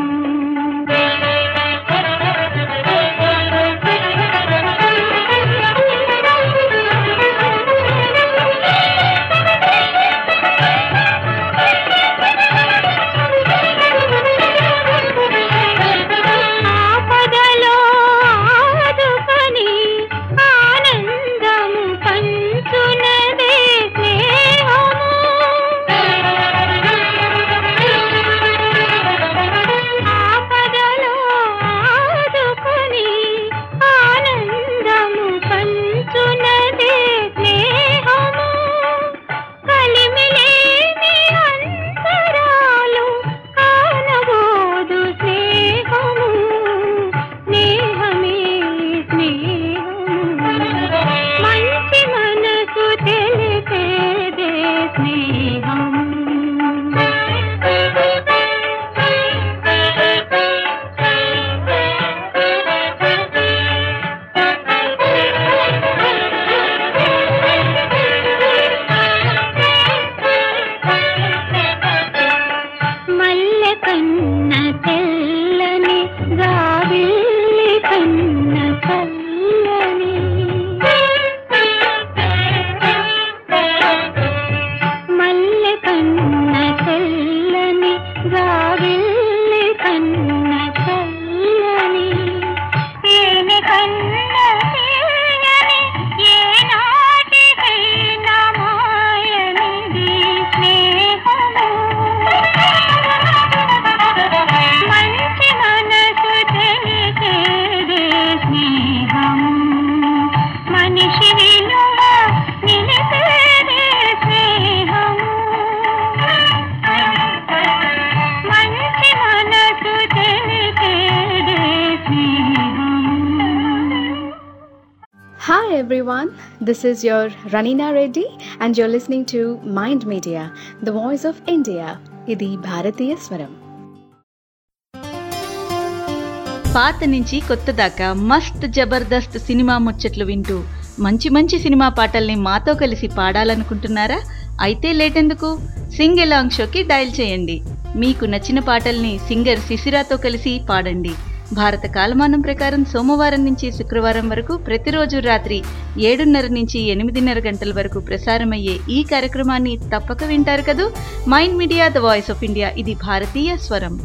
everyone. This is your Ranina Reddy, and you're listening to Mind Media, the voice of India. ఇది భారతీయ స్వరం పాత నుంచి కొత్త దాకా మస్త్ జబర్దస్త్ సినిమా ముచ్చట్లు వింటూ మంచి మంచి సినిమా పాటల్ని మాతో కలిసి పాడాలనుకుంటున్నారా అయితే లేటెందుకు సింగ్ ఎలాంగ్ షోకి డయల్ చేయండి మీకు నచ్చిన పాటల్ని సింగర్ శిశిరాతో కలిసి పాడండి భారత కాలమానం ప్రకారం సోమవారం నుంచి శుక్రవారం వరకు ప్రతిరోజు రాత్రి ఏడున్నర నుంచి ఎనిమిదిన్నర గంటల వరకు ప్రసారమయ్యే ఈ కార్యక్రమాన్ని తప్పక వింటారు కదూ mind media the voice of India ఇది భారతీయ స్వరం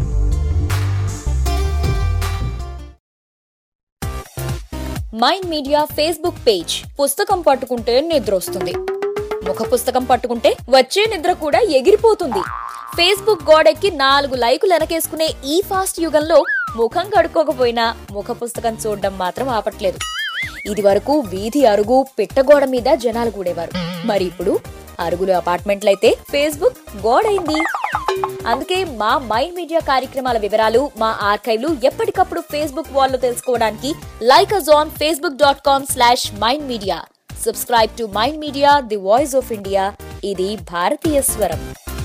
మైండ్ మీడియా ఫేస్బుక్ పేజ్ పుస్తకం పట్టుకుంటే నిద్ర వస్తుంది ముఖ పుస్తకం పట్టుకుంటే వచ్చే నిద్ర కూడా ఎగిరిపోతుంది ఫేస్బుక్ గోడెక్కి నాలుగు లైకులు వెనకేసుకునే ఈ ఫాస్ట్ యుగంలో ముఖం కడుక్కోకపోయినా ముఖ పుస్తకం చూడడం మాత్రం ఆపట్లేదు ఇది వరకు వీధి అరుగు పిట్టగోడ మీద జనాలు కూడేవారు మరి ఇప్పుడు అరుగులు అపార్ట్మెంట్లయితే ఫేస్బుక్ గోడైంది అందుకే మా మైండ్ మీడియా కార్యక్రమాల వివరాలు మా ఆర్కైవ్లు ఎప్పటికప్పుడు ఫేస్బుక్ వాల్లో తెలుసుకోవడానికి like us on Facebook dot com slash mind media subscribe to mind media the voice of India ఇది భారతీయ స్వరం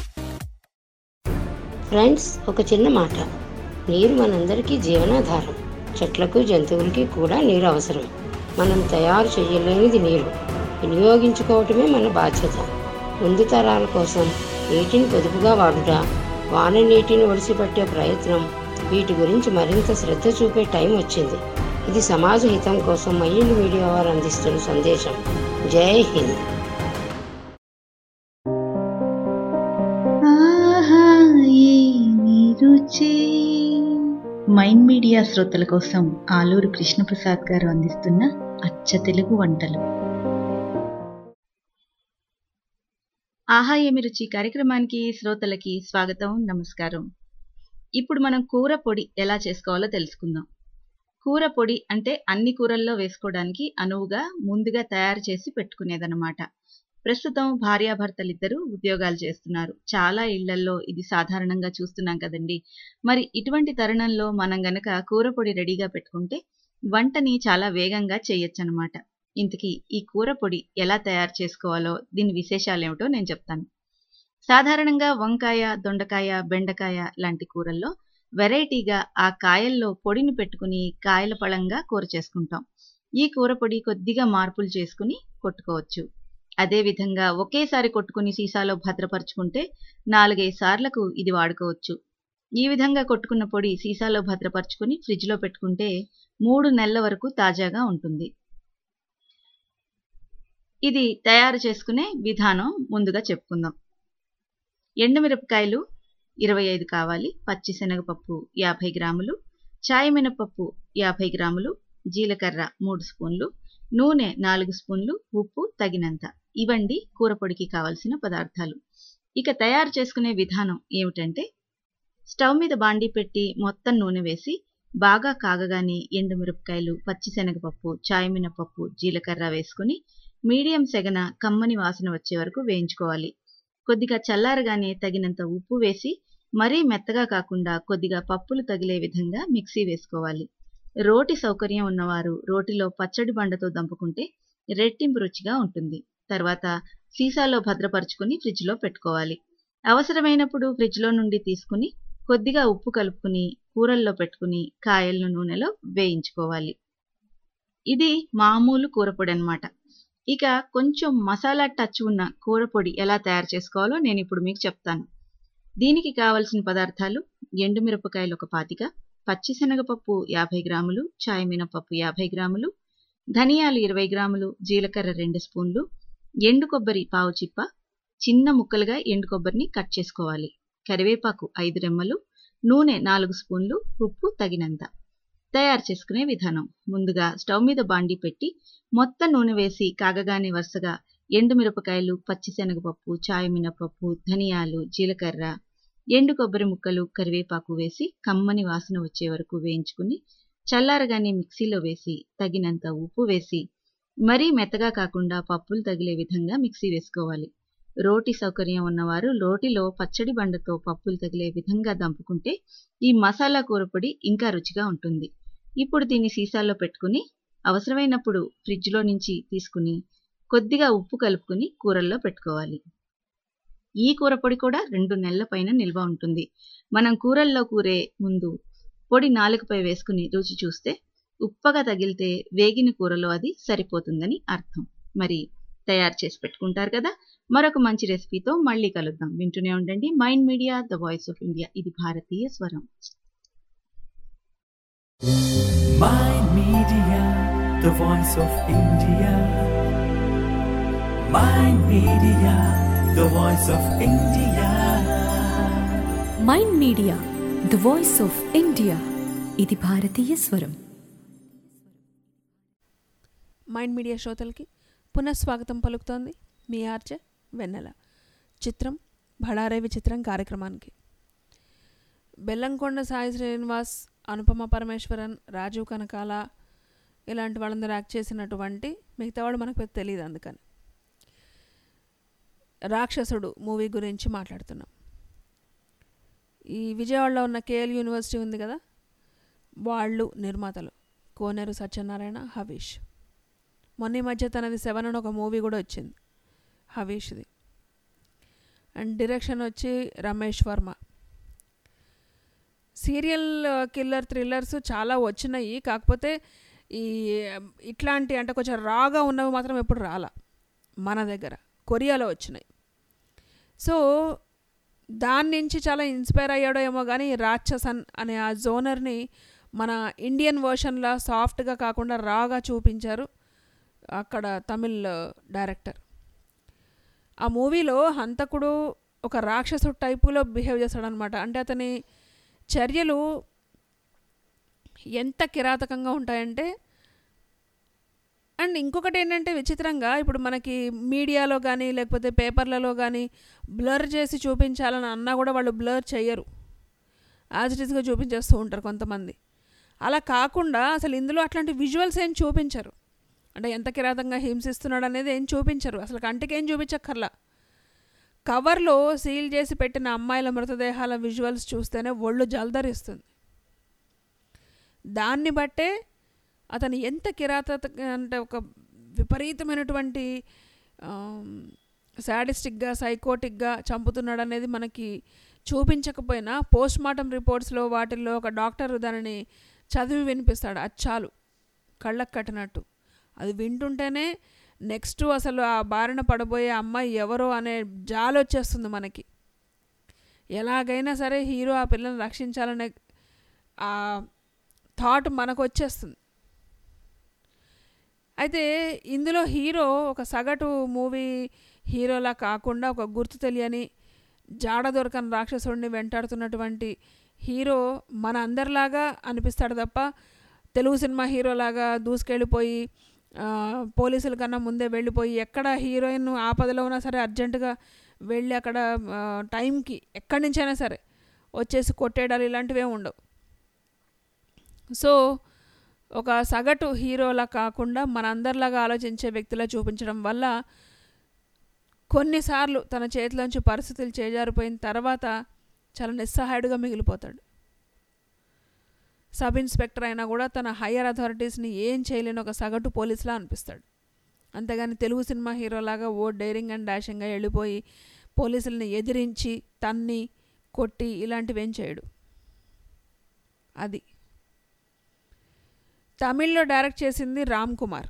ఫ్రెండ్స్ ఒక చిన్న మాట నీరు మనందరికీ జీవనాధారం చెట్లకు జంతువులకి కూడా నీరు అవసరం మనం తయారు చేయలేనిది నీరు వినియోగించుకోవటమే మన బాధ్యత ముందు తరాల కోసం నీటిని పొదుపుగా వాడుట వాన నీటిని ఒడిసిపట్టే ప్రయత్నం వీటి గురించి మరింత శ్రద్ధ చూపే టైం వచ్చింది ఇది సమాజ హితం కోసం మైండ్ మీడియా వారు అందిస్తున్న సందేశం జై హింద్ ఆహా ఏమి రుచి మైండ్ మీడియా శ్రోతల కోసం ఆలూరు కృష్ణప్రసాద్ గారు అందిస్తున్న అచ్చ తెలుగు వంటలు ఆహా ఏమి రుచి కార్యక్రమానికి శ్రోతలకి స్వాగతం నమస్కారం ఇప్పుడు మనం కూర పొడి ఎలా చేసుకోవాలో తెలుసుకుందాం కూర పొడి అంటే అన్ని కూరల్లో వేసుకోవడానికి అనువుగా ముందుగా తయారు చేసి పెట్టుకునేదన్నమాట ప్రస్తుతం భార్యాభర్తలిద్దరూ ఉద్యోగాలు చేస్తున్నారు చాలా ఇళ్లల్లో ఇది సాధారణంగా చూస్తున్నాం కదండి మరి ఇటువంటి తరుణంలో మనం గనక కూర పొడి రెడీగా పెట్టుకుంటే వంటని చాలా వేగంగా చేయొచ్చనమాట ఇంతకీ ఈ కూర పొడి ఎలా తయారు చేసుకోవాలో దీని విశేషాలు ఏమిటో నేను చెప్తాను సాధారణంగా వంకాయ దొండకాయ బెండకాయ లాంటి కూరల్లో వెరైటీగా ఆ కాయల్లో పొడిని పెట్టుకుని కాయల పళంగా కూర చేసుకుంటాం ఈ కూర పొడి కొద్దిగా మార్పులు చేసుకుని కొట్టుకోవచ్చు అదే విధంగా ఒకేసారి కొట్టుకుని సీసాలో భద్రపరుచుకుంటే నాలుగైదు సార్లకు ఇది వాడుకోవచ్చు ఈ విధంగా కొట్టుకున్న పొడి సీసాలో భద్రపరుచుకుని ఫ్రిడ్జ్లో పెట్టుకుంటే మూడు నెలల వరకు తాజాగా ఉంటుంది ఇది తయారు చేసుకునే విధానం ముందుగా చెప్పుకుందాం ఎండుమిరపకాయలు ఇరవై ఐదు కావాలి పచ్చిశనగపప్పు యాభై గ్రాములు చాయ్ మినపప్పు యాభై గ్రాములు జీలకర్ర మూడు స్పూన్లు నూనె నాలుగు స్పూన్లు ఉప్పు తగినంత ఇవండి కూర పొడికి కావలసిన పదార్థాలు ఇక తయారు చేసుకునే విధానం ఏమిటంటే స్టవ్ మీద బాండీ పెట్టి మొత్తం నూనె వేసి బాగా కాగగానే ఎండుమిరపకాయలు పచ్చిశనగపప్పు చాయ్ మినపప్పు జీలకర్ర వేసుకుని మీడియం సెగన కమ్మని వాసన వచ్చే వరకు వేయించుకోవాలి కొద్దిగా చల్లారగానే తగినంత ఉప్పు వేసి మరీ మెత్తగా కాకుండా కొద్దిగా పప్పులు తగిలే విధంగా మిక్సీ వేసుకోవాలి రోటి సౌకర్యం ఉన్నవారు రోటిలో పచ్చడి బండతో దంపుకుంటే రెట్టింపు రుచిగా ఉంటుంది తర్వాత సీసాలో భద్రపరుచుకుని ఫ్రిడ్జ్లో పెట్టుకోవాలి అవసరమైనప్పుడు ఫ్రిడ్జ్లో నుండి తీసుకుని కొద్దిగా ఉప్పు కలుపుకుని కూరల్లో పెట్టుకుని కాయలను నూనెలో వేయించుకోవాలి ఇది మామూలు కూరపొడి అనమాట ఇక కొంచెం మసాలా టచ్ ఉన్న కూరపొడి ఎలా తయారు చేసుకోవాలో నేను ఇప్పుడు మీకు చెప్తాను దీనికి కావలసిన పదార్థాలు ఎండుమిరపకాయలు ఒక పాతిక పచ్చిశనగపప్పు యాభై గ్రాములు చాయ్ మినపప్పు యాభై గ్రాములు ధనియాలు ఇరవై గ్రాములు జీలకర్ర రెండు స్పూన్లు ఎండు కొబ్బరి పావు చిప్ప చిన్న ముక్కలుగా ఎండు కొబ్బరిని కట్ చేసుకోవాలి కరివేపాకు ఐదు రెమ్మలు నూనె నాలుగు స్పూన్లు ఉప్పు తగినంత తయారు చేసుకునే విధానం ముందుగా స్టవ్ మీద బాండి పెట్టి మొత్తం నూనె వేసి కాగగానే వరుసగా ఎండుమిరపకాయలు పచ్చిశనగపప్పు చాయ్ మినపప్పు ధనియాలు జీలకర్ర ఎండు కొబ్బరి ముక్కలు కరివేపాకు వేసి కమ్మని వాసన వచ్చే వరకు వేయించుకుని చల్లారగానే మిక్సీలో వేసి తగినంత ఉప్పు వేసి మరీ మెత్తగా కాకుండా పప్పులు తగిలే విధంగా మిక్సీ వేసుకోవాలి రోటి సౌకర్యం ఉన్నవారు రోటిలో పచ్చడి బండతో పప్పులు తగిలే విధంగా దంపుకుంటే ఈ మసాలా కూరపొడి ఇంకా రుచిగా ఉంటుంది ఇప్పుడు దీన్ని సీసాల్లో పెట్టుకుని అవసరమైనప్పుడు ఫ్రిడ్జ్లో నుంచి తీసుకుని కొద్దిగా ఉప్పు కలుపుకుని కూరల్లో పెట్టుకోవాలి ఈ కూర పొడి కూడా రెండు నెలల పైన నిల్వ ఉంటుంది మనం కూరల్లో కూరే ముందు పొడి నాలుకపై వేసుకుని రుచి చూస్తే ఉప్పగా తగిలితే వేగిన కూరలో అది సరిపోతుందని అర్థం మరి తయారు చేసి పెట్టుకుంటారు కదా మరొక మంచి రెసిపీతో మళ్ళీ కలుద్దాం వింటూనే ఉండండి mind media the voice of India ఇది భారతీయ స్వరం Mind Media, the voice of India. Mind Media, the voice of India. Mind media the voice of India ఇది భారతీయ స్వరం మైండ్ మీడియా శ్రోతలకి పునఃస్వాగతం పలుకుతోంది మీ ఆర్జే వెన్నెల చిత్రం భడారే విచిత్రం కార్యక్రమానికి బెల్లంకొండ సాయి శ్రీనివాస్ అనుపమ పరమేశ్వరన్ రాజీవ్ కనకాల ఇలాంటి వాళ్ళందరూ యాక్ట్ చేసినటువంటి మిగతా వాళ్ళు మనకు పెద్ద తెలియదు అందుకని రాక్షసుడు మూవీ గురించి మాట్లాడుతున్నాం ఈ విజయవాడలో ఉన్న కేఎల్ యూనివర్సిటీ ఉంది కదా వాళ్ళు నిర్మాతలు కోనేరు సత్యనారాయణ హవీష్ మొన్న ఈ మధ్య తనది సెవెన్ అని ఒక మూవీ కూడా వచ్చింది హవీష్ది అండ్ డైరెక్షన్ వచ్చి Ramesh Varma serial killer thrillers చాలా వచ్చినాయి కాకపోతే ఈ ఇట్లాంటి అంటే కొంచెం రాగా ఉన్నవి మాత్రం ఎప్పుడు రాలా మన దగ్గర కొరియాలో వచ్చినాయి సో దాని నుంచి చాలా ఇన్స్పైర్ అయ్యాడో ఏమో కానీ రాక్షసన్ అనే ఆ జోనర్ని మన ఇండియన్ వర్షన్లా సాఫ్ట్గా కాకుండా రాగా చూపించారు అక్కడ తమిళ్ డైరెక్టర్ ఆ మూవీలో హంతకుడు ఒక రాక్షసుడు టైపులో బిహేవ్ చేస్తాడనమాట అంటే అతని చర్యలు ఎంత కిరాతకంగా ఉంటాయంటే అండ్ ఇంకొకటి ఏంటంటే విచిత్రంగా ఇప్పుడు మనకి మీడియాలో కానీ లేకపోతే పేపర్లలో కానీ బ్లర్ చేసి చూపించాలని అన్నా కూడా వాళ్ళు బ్లర్ చేయరు యాజ్ ఇట్ ఈస్గా చూపించేస్తూ ఉంటారు కొంతమంది అలా కాకుండా అసలు ఇందులో అట్లాంటి విజువల్స్ ఏం చూపించరు అంటే ఎంత కిరాతంగా హింసిస్తున్నాడు అనేది ఏం చూపించరు అసలు కంటికి ఏం చూపించక్కర్లా కవర్లో సీల్ చేసి పెట్టిన అమ్మాయిల మృతదేహాల విజువల్స్ చూస్తేనే ఒళ్ళు జల్దరిస్తుంది దాన్ని బట్టే అతను ఎంత కిరాత అంటే ఒక విపరీతమైనటువంటి శాడిస్టిక్గా సైకోటిక్గా చంపుతున్నాడు అనేది మనకి చూపించకపోయినా పోస్ట్ మార్టం రిపోర్ట్స్లో వాటిల్లో ఒక డాక్టర్ దానిని చదివి వినిపిస్తాడు అచ్చాలు కళ్ళకు కట్టినట్టు అది వింటుంటేనే నెక్స్ట్ అసలు ఆ బారిన పడబోయే అమ్మాయి ఎవరో అనే జాలి వచ్చేస్తుంది మనకి ఎలాగైనా సరే హీరో ఆ పిల్లని రక్షించాలనే ఆ థాట్ మనకు వచ్చేస్తుంది అయితే ఇందులో హీరో ఒక సగటు మూవీ హీరోలా కాకుండా ఒక గుర్తు తెలియని జాడ దొరకని రాక్షసుడిని వెంటాడుతున్నటువంటి హీరో మన అందరిలాగా అనిపిస్తాడు తప్ప తెలుగు సినిమా హీరోలాగా దూసుకెళ్ళిపోయి పోలీసుల కన్నా ముందే వెళ్ళిపోయి ఎక్కడ హీరోయిన్ ఆపదలో ఉన్నా సరే అర్జెంటుగా వెళ్ళి అక్కడ టైంకి ఎక్కడి నుంచైనా సరే వచ్చేసి కొట్టేయడాలు ఇలాంటివే ఉండవు సో ఒక సగటు హీరోలా కాకుండా మనందరిలాగా ఆలోచించే వ్యక్తిలా చూపించడం వల్ల కొన్నిసార్లు తన చేతిలోంచి పరిస్థితులు చేజారిపోయిన తర్వాత చాలా నిస్సహాయుడుగా మిగిలిపోతాడు సబ్ ఇన్స్పెక్టర్ అయినా కూడా తన హయ్యర్ అథారిటీస్ని ఏం చేయలేని ఒక సగటు పోలీసులా అనిపిస్తాడు అంతేగాని తెలుగు సినిమా హీరోలాగా ఓ డైరింగ్ అండ్ డాషింగ్గా వెళ్ళిపోయి పోలీసుల్ని ఎదిరించి తన్ని కొట్టి ఇలాంటివి ఏం చేయడు అది తమిళ్లో డైరెక్ట్ చేసింది రామ్ కుమార్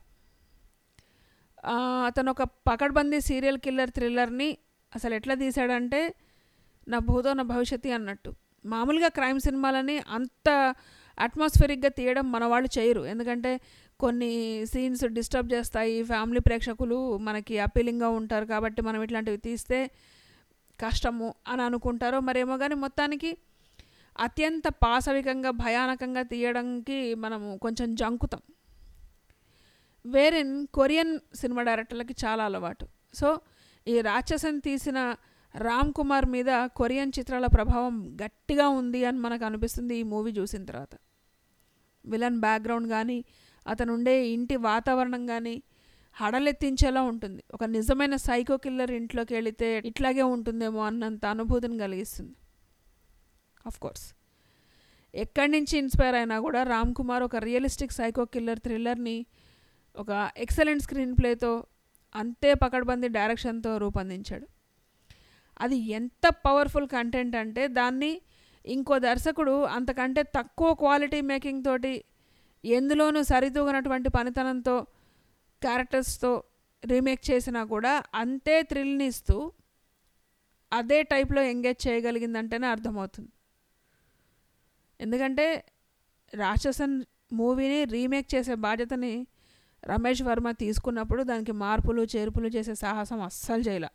అతను ఒక పకడ్బందీ సీరియల్ కిల్లర్ థ్రిల్లర్ని అసలు ఎట్లా తీశాడంటే నా భూతో నా భవిష్యత్తు అన్నట్టు మామూలుగా క్రైమ్ సినిమాలని అంత అట్మాస్ఫిరిక్గా తీయడం మన వాళ్ళు చేయరు ఎందుకంటే కొన్ని సీన్స్ డిస్టర్బ్ చేస్తాయి ఫ్యామిలీ ప్రేక్షకులు మనకి అపీలింగ్గా ఉంటారు కాబట్టి మనం ఇట్లాంటివి తీస్తే కష్టము అని అనుకుంటారో మరేమో కానీ మొత్తానికి అత్యంత పాశవికంగా భయానకంగా తీయడానికి మనము కొంచెం జంకుతాం వేరెన్ కొరియన్ సినిమా డైరెక్టర్లకి చాలా అలవాటు సో ఈ రాక్షసన్ తీసిన రామ్ కుమార్ మీద కొరియన్ చిత్రాల ప్రభావం గట్టిగా ఉంది అని మనకు అనిపిస్తుంది ఈ మూవీ చూసిన తర్వాత విలన్ బ్యాక్గ్రౌండ్ కానీ అతను ఉండే ఇంటి వాతావరణం కానీ హడలెత్తించేలా ఉంటుంది ఒక నిజమైన సైకో కిల్లర్ ఇంట్లోకి వెళితే ఇట్లాగే ఉంటుందేమో అన్నంత అనుభూతిని కలిగిస్తుంది ఆఫ్ కోర్స్ ఎక్కడి నుంచి ఇన్స్పైర్ అయినా కూడా రామ్ కుమార్ ఒక రియలిస్టిక్ సైకో కిల్లర్ థ్రిల్లర్ని ఒక ఎక్సలెంట్ స్క్రీన్ ప్లేతో అంతే పకడ్బందీ డైరెక్షన్తో రూపొందించాడు అది ఎంత పవర్ఫుల్ కంటెంట్ అంటే దాన్ని ఇంకో దర్శకుడు అంతకంటే తక్కువ క్వాలిటీ మేకింగ్ తోటి ఎందులోనూ సరితూగనటువంటి పనితనంతో క్యారెక్టర్స్తో రీమేక్ చేసినా కూడా అంతే థ్రిల్ని ఇస్తూ అదే టైప్లో ఎంగేజ్ చేయగలిగిందంటేనే అర్థమవుతుంది ఎందుకంటే రాక్షసన్ మూవీని రీమేక్ చేసే బాధ్యతని రమేష్ వర్మ తీసుకున్నప్పుడు దానికి మార్పులు చేర్పులు చేసే సాహసం అస్సలు చేయలే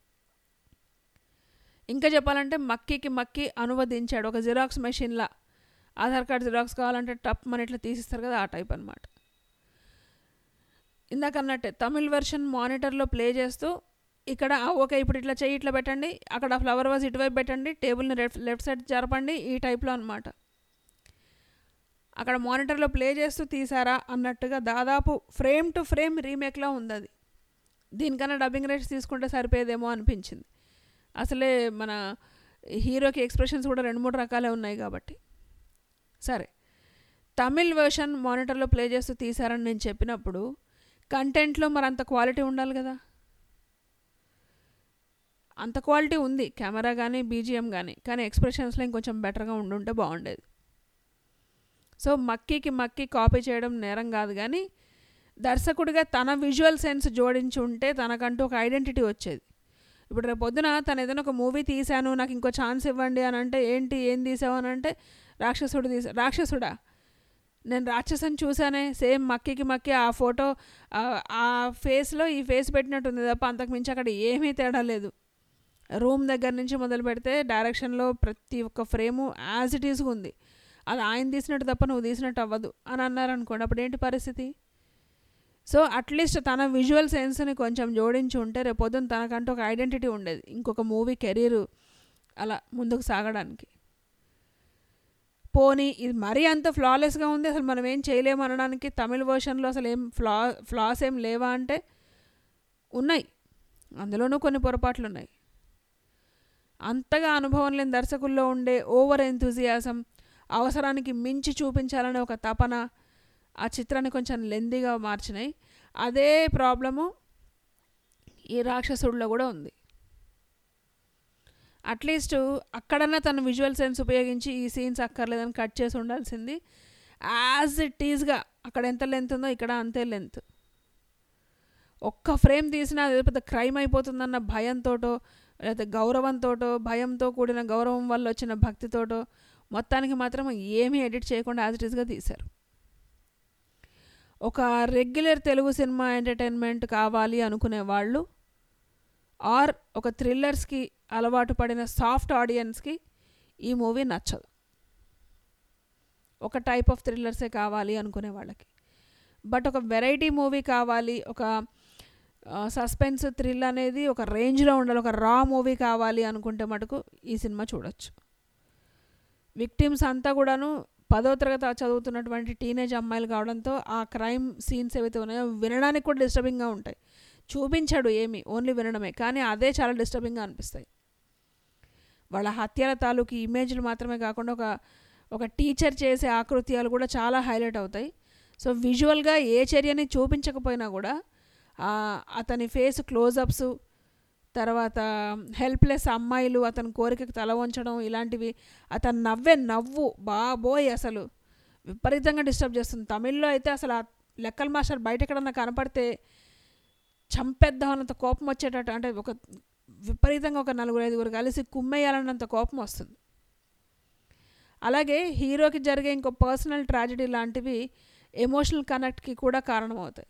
ఇంకా చెప్పాలంటే మక్కీకి మక్కి అనువదించాడు ఒక జిరాక్స్ మెషిన్లా ఆధార్ కార్డ్ జిరాక్స్ కావాలంటే టప్ మన ఇట్లా తీసిస్తారు కదా ఆ టైప్ అనమాట ఇందాక అన్నట్టే తమిళ్ వెర్షన్ మానిటర్లో ప్లే చేస్తూ ఇక్కడ "ఆ, ఓకే ఇప్పుడు ఇట్లా చెయ్యి ఇట్లా పెట్టండి అక్కడ ఫ్లవర్ వాజ్ ఇటువైపు పెట్టండి టేబుల్ని లెఫ్ట్ లెఫ్ట్ సైడ్ జరపండి ఈ టైప్లో అనమాట అక్కడ మానిటర్లో ప్లే చేస్తూ తీసారా అన్నట్టుగా దాదాపు ఫ్రేమ్ టు ఫ్రేమ్ రీమేక్లా ఉంది అది దీనికన్నా డబ్బింగ్ రైట్స్ తీసుకుంటే సరిపోయేదేమో అనిపించింది అసలే మన హీరోకి ఎక్స్ప్రెషన్స్ కూడా రెండు మూడు రకాలే ఉన్నాయి కాబట్టి సరే తమిళ్ వెర్షన్ మానిటర్లో ప్లే చేస్తూ తీసారని నేను చెప్పినప్పుడు కంటెంట్లో మరి అంత క్వాలిటీ ఉండాలి కదా అంత క్వాలిటీ ఉంది కెమెరా కానీ బీజిఎం కానీ కానీ ఎక్స్ప్రెషన్స్లో ఇంకొంచెం బెటర్గా ఉండుంటే బాగుండేది సో మక్కీకి మక్కీ కాపీ చేయడం నేరం కాదు కానీ దర్శకుడిగా తన విజువల్ సెన్స్ జోడించి ఉంటే తనకంటూ ఒక ఐడెంటిటీ వచ్చేది ఇప్పుడు రేపు పొద్దున తను ఏదైనా ఒక మూవీ తీశాను నాకు ఇంకో ఛాన్స్ ఇవ్వండి అని అంటే ఏంటి ఏం తీసావు అని అంటే రాక్షసుడు తీసా రాక్షసుడా నేను రాక్షసని చూసానే సేమ్ మక్కికి మక్కి ఆ ఫోటో ఆ- ఆ ఫేస్లో ఈ ఫేస్ పెట్టినట్టుంది తప్ప అంతకు మించి అక్కడ ఏమీ తేడా లేదు రూమ్ దగ్గర నుంచి మొదలు పెడితే డైరెక్షన్లో ప్రతి ఒక్క ఫ్రేము యాజ్ ఇట్ ఈస్గా ఉంది అది ఆయన తీసినట్టు తప్ప నువ్వు తీసినట్టు అవ్వదు అని అన్నారు అనుకోండి అప్పుడు ఏంటి పరిస్థితి సో అట్లీస్ట్ తన విజువల్ సెన్స్ని కొంచెం జోడించి ఉంటే రేపు పొద్దున్న తనకంటూ ఒక ఐడెంటిటీ ఉండేది ఇంకొక మూవీ కెరీర్ అలా ముందుకు సాగడానికి పోనీ ఇది మరీ అంత ఫ్లాలెస్గా ఉంది అసలు మనం ఏం చేయలేము అనడానికి తమిళ వర్షన్లో అసలు ఏం ఫ్లా ఫ్లాస్ ఏం లేవా అంటే ఉన్నాయి అందులోనూ కొన్ని పొరపాట్లు ఉన్నాయి అంతగా అనుభవం లేని దర్శకుల్లో ఉండే ఓవర్ ఎంతూజియాసం అవసరానికి మించి చూపించాలనే ఒక తపన ఆ చిత్రాన్ని కొంచెం లెందీగా మార్చినాయి అదే ప్రాబ్లము ఈ రాక్షసుడిలో కూడా ఉంది అట్లీస్ట్ అక్కడన్నా తన విజువల్ సెన్స్ ఉపయోగించి ఈ సీన్స్ అక్కర్లేదని కట్ చేసి ఉండాల్సింది యాజ్ ఇట్ ఈజ్గా అక్కడ ఎంత లెంత్ ఉందో ఇక్కడ అంతే లెంత్ ఒక్క ఫ్రేమ్ తీసినా అది పెద్ద క్రైమ్ అయిపోతుందన్న భయంతోటో లేకపోతే గౌరవంతోటో భయంతో కూడిన గౌరవం వల్ల వచ్చిన భక్తితోటో మొత్తానికి మాత్రం ఏమీ ఎడిట్ చేయకుండా యాజ్ ఇట్ ఈస్గా తీశారు ఒక రెగ్యులర్ తెలుగు సినిమా ఎంటర్టైన్మెంట్ కావాలి అనుకునే వాళ్ళు ఆర్ ఒక థ్రిల్లర్స్కి అలవాటు పడిన సాఫ్ట్ ఆడియన్స్కి ఈ మూవీ నచ్చదు ఒక టైప్ ఆఫ్ థ్రిల్లర్సే కావాలి అనుకునే వాళ్ళకి బట్ ఒక వెరైటీ మూవీ కావాలి ఒక సస్పెన్స్ థ్రిల్ అనేది ఒక రేంజ్లో ఉండాలి ఒక రా మూవీ కావాలి అనుకుంటే మటుకు ఈ సినిమా చూడొచ్చు విక్టిమ్స్ అంతా కూడాను పదో తరగతి చదువుతున్నటువంటి టీనేజ్ అమ్మాయిలు కావడంతో ఆ క్రైమ్ సీన్స్ ఏవైతే ఉన్నాయో వినడానికి కూడా డిస్టర్బింగ్గా ఉంటాయి చూపించాడు ఏమి ఓన్లీ వినడమే కానీ అదే చాలా డిస్టర్బింగ్గా అనిపిస్తాయి వాళ్ళ హత్యల తాలూకు ఇమేజ్లు మాత్రమే కాకుండా ఒక ఒక టీచర్ చేసే ఆకృత్యాలు కూడా చాలా హైలైట్ అవుతాయి సో విజువల్గా ఏ చర్యని చూపించకపోయినా కూడా ఆ, అతని ఫేస్ క్లోజప్స్ తర్వాత హెల్ప్లెస్ అమ్మాయిలు అతని కోరికకు తల వంచడం ఇలాంటివి అతను నవ్వే నవ్వు బాబోయ్ అసలు విపరీతంగా డిస్టర్బ్ చేస్తుంది తమిళ్లో అయితే అసలు ఆ లెక్కల మాస్టర్ బయట ఎక్కడన్నా కనపడితే చంపేద్దామన్నంత కోపం వచ్చేటట్టు అంటే ఒక విపరీతంగా ఒక నలుగురు ఐదుగురు కలిసి కుమ్మేయాలన్నంత కోపం వస్తుంది అలాగే హీరోకి జరిగే ఇంకో పర్సనల్ ట్రాజడీ లాంటివి ఎమోషనల్ కనెక్ట్కి కూడా కారణమవుతాయి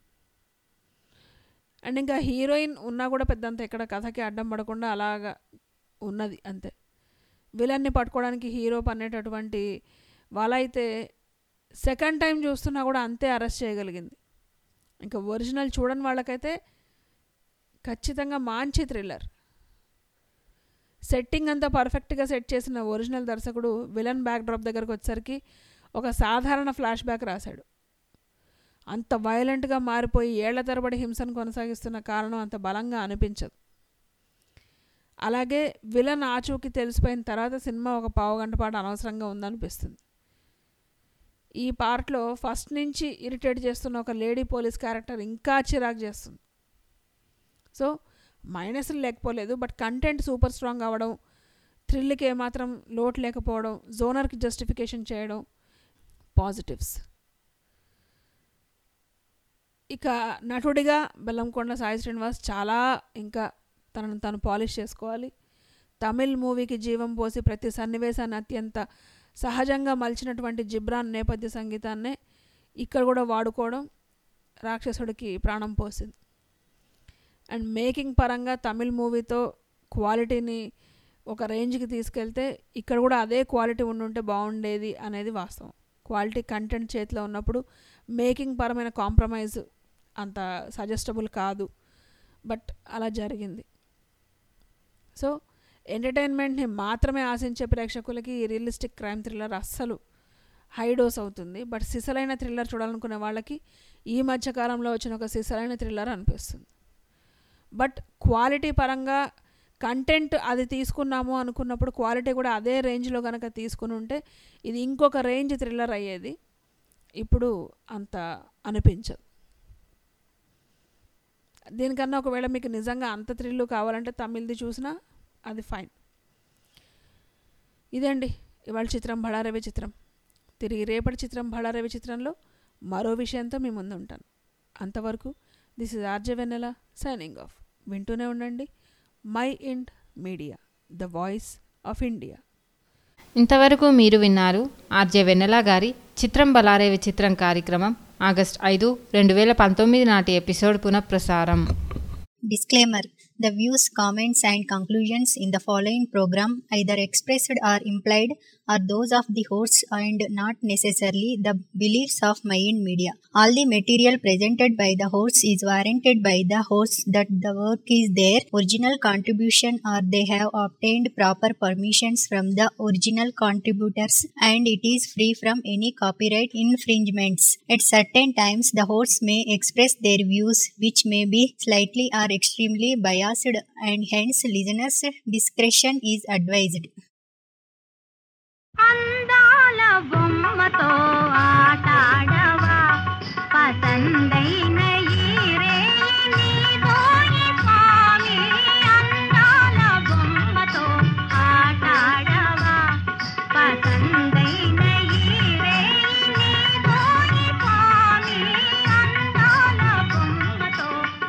అండ్ ఇంకా హీరోయిన్ ఉన్నా కూడా పెద్దంత ఇక్కడ కథకి అడ్డం పడకుండా అలాగా ఉన్నది అంతే విలన్ని పట్టుకోవడానికి హీరో పన్నేటటువంటి వాళ్ళైతే సెకండ్ టైం చూస్తున్నా కూడా అంతే అరెస్ట్ చేయగలిగింది ఇంకా ఒరిజినల్ చూడని వాళ్ళకైతే ఖచ్చితంగా మంచి థ్రిల్లర్ సెట్టింగ్ అంతా పర్ఫెక్ట్గా సెట్ చేసిన ఒరిజినల్ దర్శకుడు విలన్ బ్యాక్ డ్రాప్ దగ్గరకు వచ్చేసరికి ఒక సాధారణ ఫ్లాష్ బ్యాక్ రాశాడు అంత వైలెంట్గా మారిపోయి ఏళ్ల తరబడి హింసను కొనసాగిస్తున్న కారణం అంత బలంగా అనిపించదు అలాగే విలన్ ఆచూకి తెలిసిపోయిన తర్వాత సినిమా ఒక పావు గంట పాటు అనవసరంగా ఉందనిపిస్తుంది ఈ పార్ట్లో ఫస్ట్ నుంచి ఇరిటేట్ చేస్తున్న ఒక లేడీ పోలీస్ క్యారెక్టర్ ఇంకా చిరాకు చేస్తుంది సో మైనస్లు లేకపోలేదు బట్ కంటెంట్ సూపర్ స్ట్రాంగ్ అవ్వడం థ్రిల్కి ఏమాత్రం లోటు లేకపోవడం జోనర్కి జస్టిఫికేషన్ చేయడం పాజిటివ్స్ ఇక నటుడిగా బెల్లంకొండ సాయి శ్రీనివాస్ చాలా ఇంకా తనను తను పాలిష్ చేసుకోవాలి తమిళ్ మూవీకి జీవం పోసి ప్రతి సన్నివేశాన్ని అత్యంత సహజంగా మలిచినటువంటి జిబ్రాన్ నేపథ్య సంగీతాన్నే ఇక్కడ కూడా వాడుకోవడం రాక్షసుడికి ప్రాణం పోసింది అండ్ మేకింగ్ పరంగా తమిళ్ మూవీతో క్వాలిటీని ఒక రేంజ్కి తీసుకెళ్తే ఇక్కడ కూడా అదే క్వాలిటీ ఉండుంటే బాగుండేది అనేది వాస్తవం క్వాలిటీ కంటెంట్ చేతిలో ఉన్నప్పుడు మేకింగ్ పరమైన కాంప్రమైజ్ అంత సజెస్టబుల్ కాదు బట్ అలా జరిగింది సో ఎంటర్టైన్మెంట్ని మాత్రమే ఆశించే ప్రేక్షకులకి ఈ రియలిస్టిక్ క్రైమ్ థ్రిల్లర్ అస్సలు హై డోస్ అవుతుంది బట్ సిసలైన థ్రిల్లర్ చూడాలనుకునే వాళ్ళకి ఈ మధ్యకాలంలో వచ్చిన ఒక సిసలైన థ్రిల్లర్ అనిపిస్తుంది బట్ క్వాలిటీ పరంగా కంటెంట్ అది తీసుకున్నాము అనుకున్నప్పుడు క్వాలిటీ కూడా అదే రేంజ్లో కనుక తీసుకుని ఉంటే ఇది ఇంకొక రేంజ్ థ్రిల్లర్ అయ్యేది ఇప్పుడు అంత అనిపించదు దీనికన్నా ఒకవేళ మీకు నిజంగా అంత థ్రిల్లు కావాలంటే తమిళ్ది చూసినా అది ఫైన్ ఇదండి ఇవాళ చిత్రం బళారవి చిత్రం తిరిగి రేపటి చిత్రం బళారవి చిత్రంలో మరో విషయంతో మీ ముందు ఉంటాను అంతవరకు this is RJ Vennela signing off వింటూనే ఉండండి mind media the voice of India ఇంతవరకు మీరు విన్నారు ఆర్జే వెన్నెల గారి చిత్రం బలారేవి చిత్రం కార్యక్రమం ఆగస్ట్ ఐదు రెండు వేల పంతొమ్మిది నాటి ఎపిసోడ్ పునఃప్రసారం Disclaimer The views, comments, and conclusions in the following program, either expressed or implied, are those of the hosts and not necessarily the beliefs of Mayan Media. All the material presented by the hosts is warranted by the hosts that the work is their original contribution or they have obtained proper permissions from the original contributors and it is free from any copyright infringements. At certain times, the hosts may express their views which may be slightly or extremely biased and hence listeners' discretion is advised. అందాల బొమ్మతో ఆటాడవా పసందైన ఈరే నీతోని స్వామి అందాల బొమ్మతో ఆటాడవా పసందైన ఈరే నీతోని స్వామి అందాల బొమ్మతో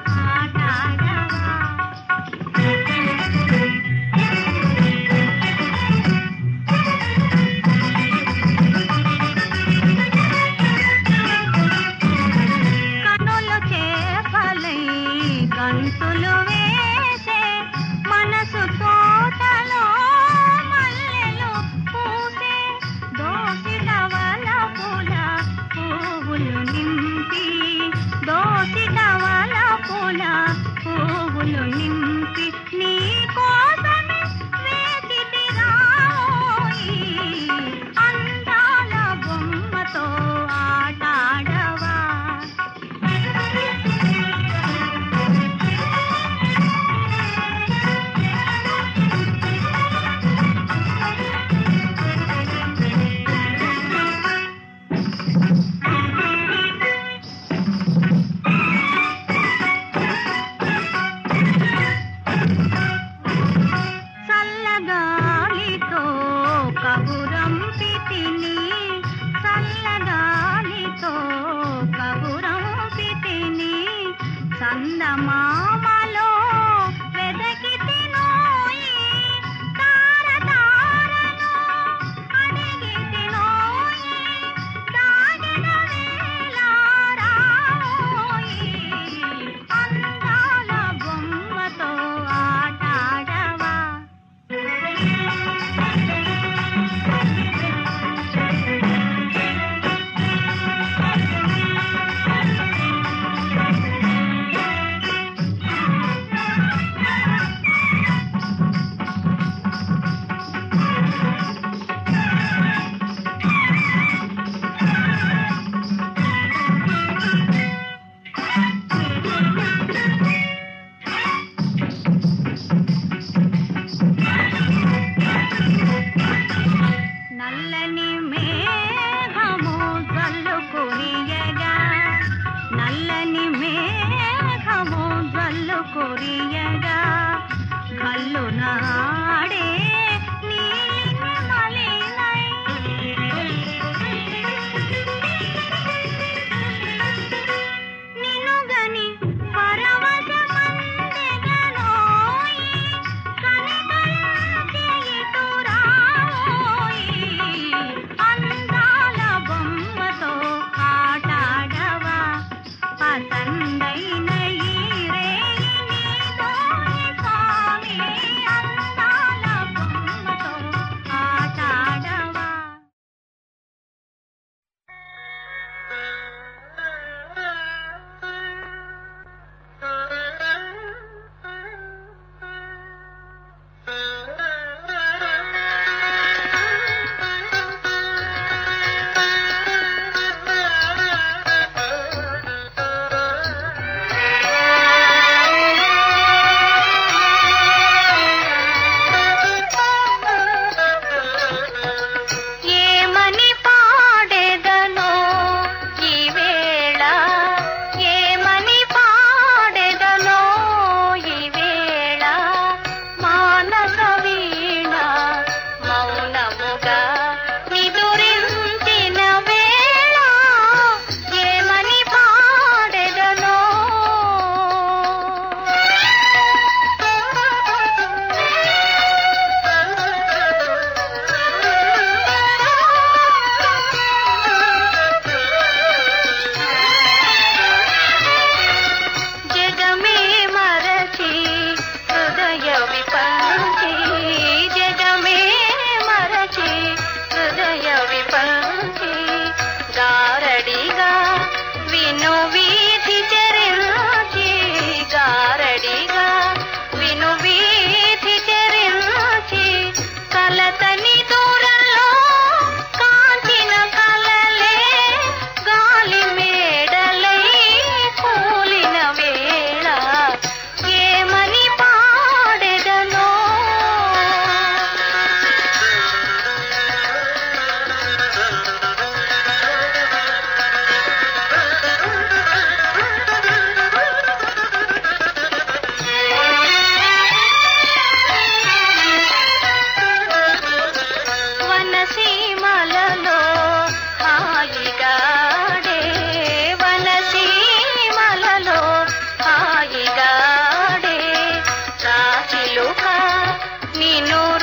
కనులు చేపలై గంతులు వేసే మనసు తోటలో మల్లెలు పూసే దోసిటవల పూల పువ్వులు నింపి దోసిటవల పూల పువ్వులు నింపి నీ కోసమే వేచితిరాయి అందాల బొమ్మతో ఆటాడవా చల్లగాలితో కబురంపితిని చల్లగాలితో కబురంపితిని చందమామలో వెదకి తినోయి తార తారను అడిగి తినోయి దాగిన వేళ రావోయి అందాల బొమ్మతో ఆటాడవా నల్లని మేఘము నాడే నీలి మలినై నినుగని పరవశమందెగలోయి కనికరించేయురావోయి అందాల బొమ్మతో ఆటాడవా పసందైన ఈ రేయి నీతోనే స్వామి అందాల బొమ్మతో ఆటాడవా ఏమని పాడెదనో ఈ వేళ ఏమని పాడెదనో ఈ వేళ మానస వీణ మౌనముగా నిదురించిన వేళ ఏమని పాడెదనో జగమే మరచి హృదయ విపంచి జగమే మరచి హృదయ విపంచి గారడిగా విను వీధి చరించి గారడిగా విను వీధి చరించి కలతని దూరంలో కాంచిన కలలే గాలి మేడలై కూలిన వేళ ఏమని పాడెదనో వనసీమలలో హాయిగాడే వనసీమలలో హాయిగాడే రాచిలుక నిన్ను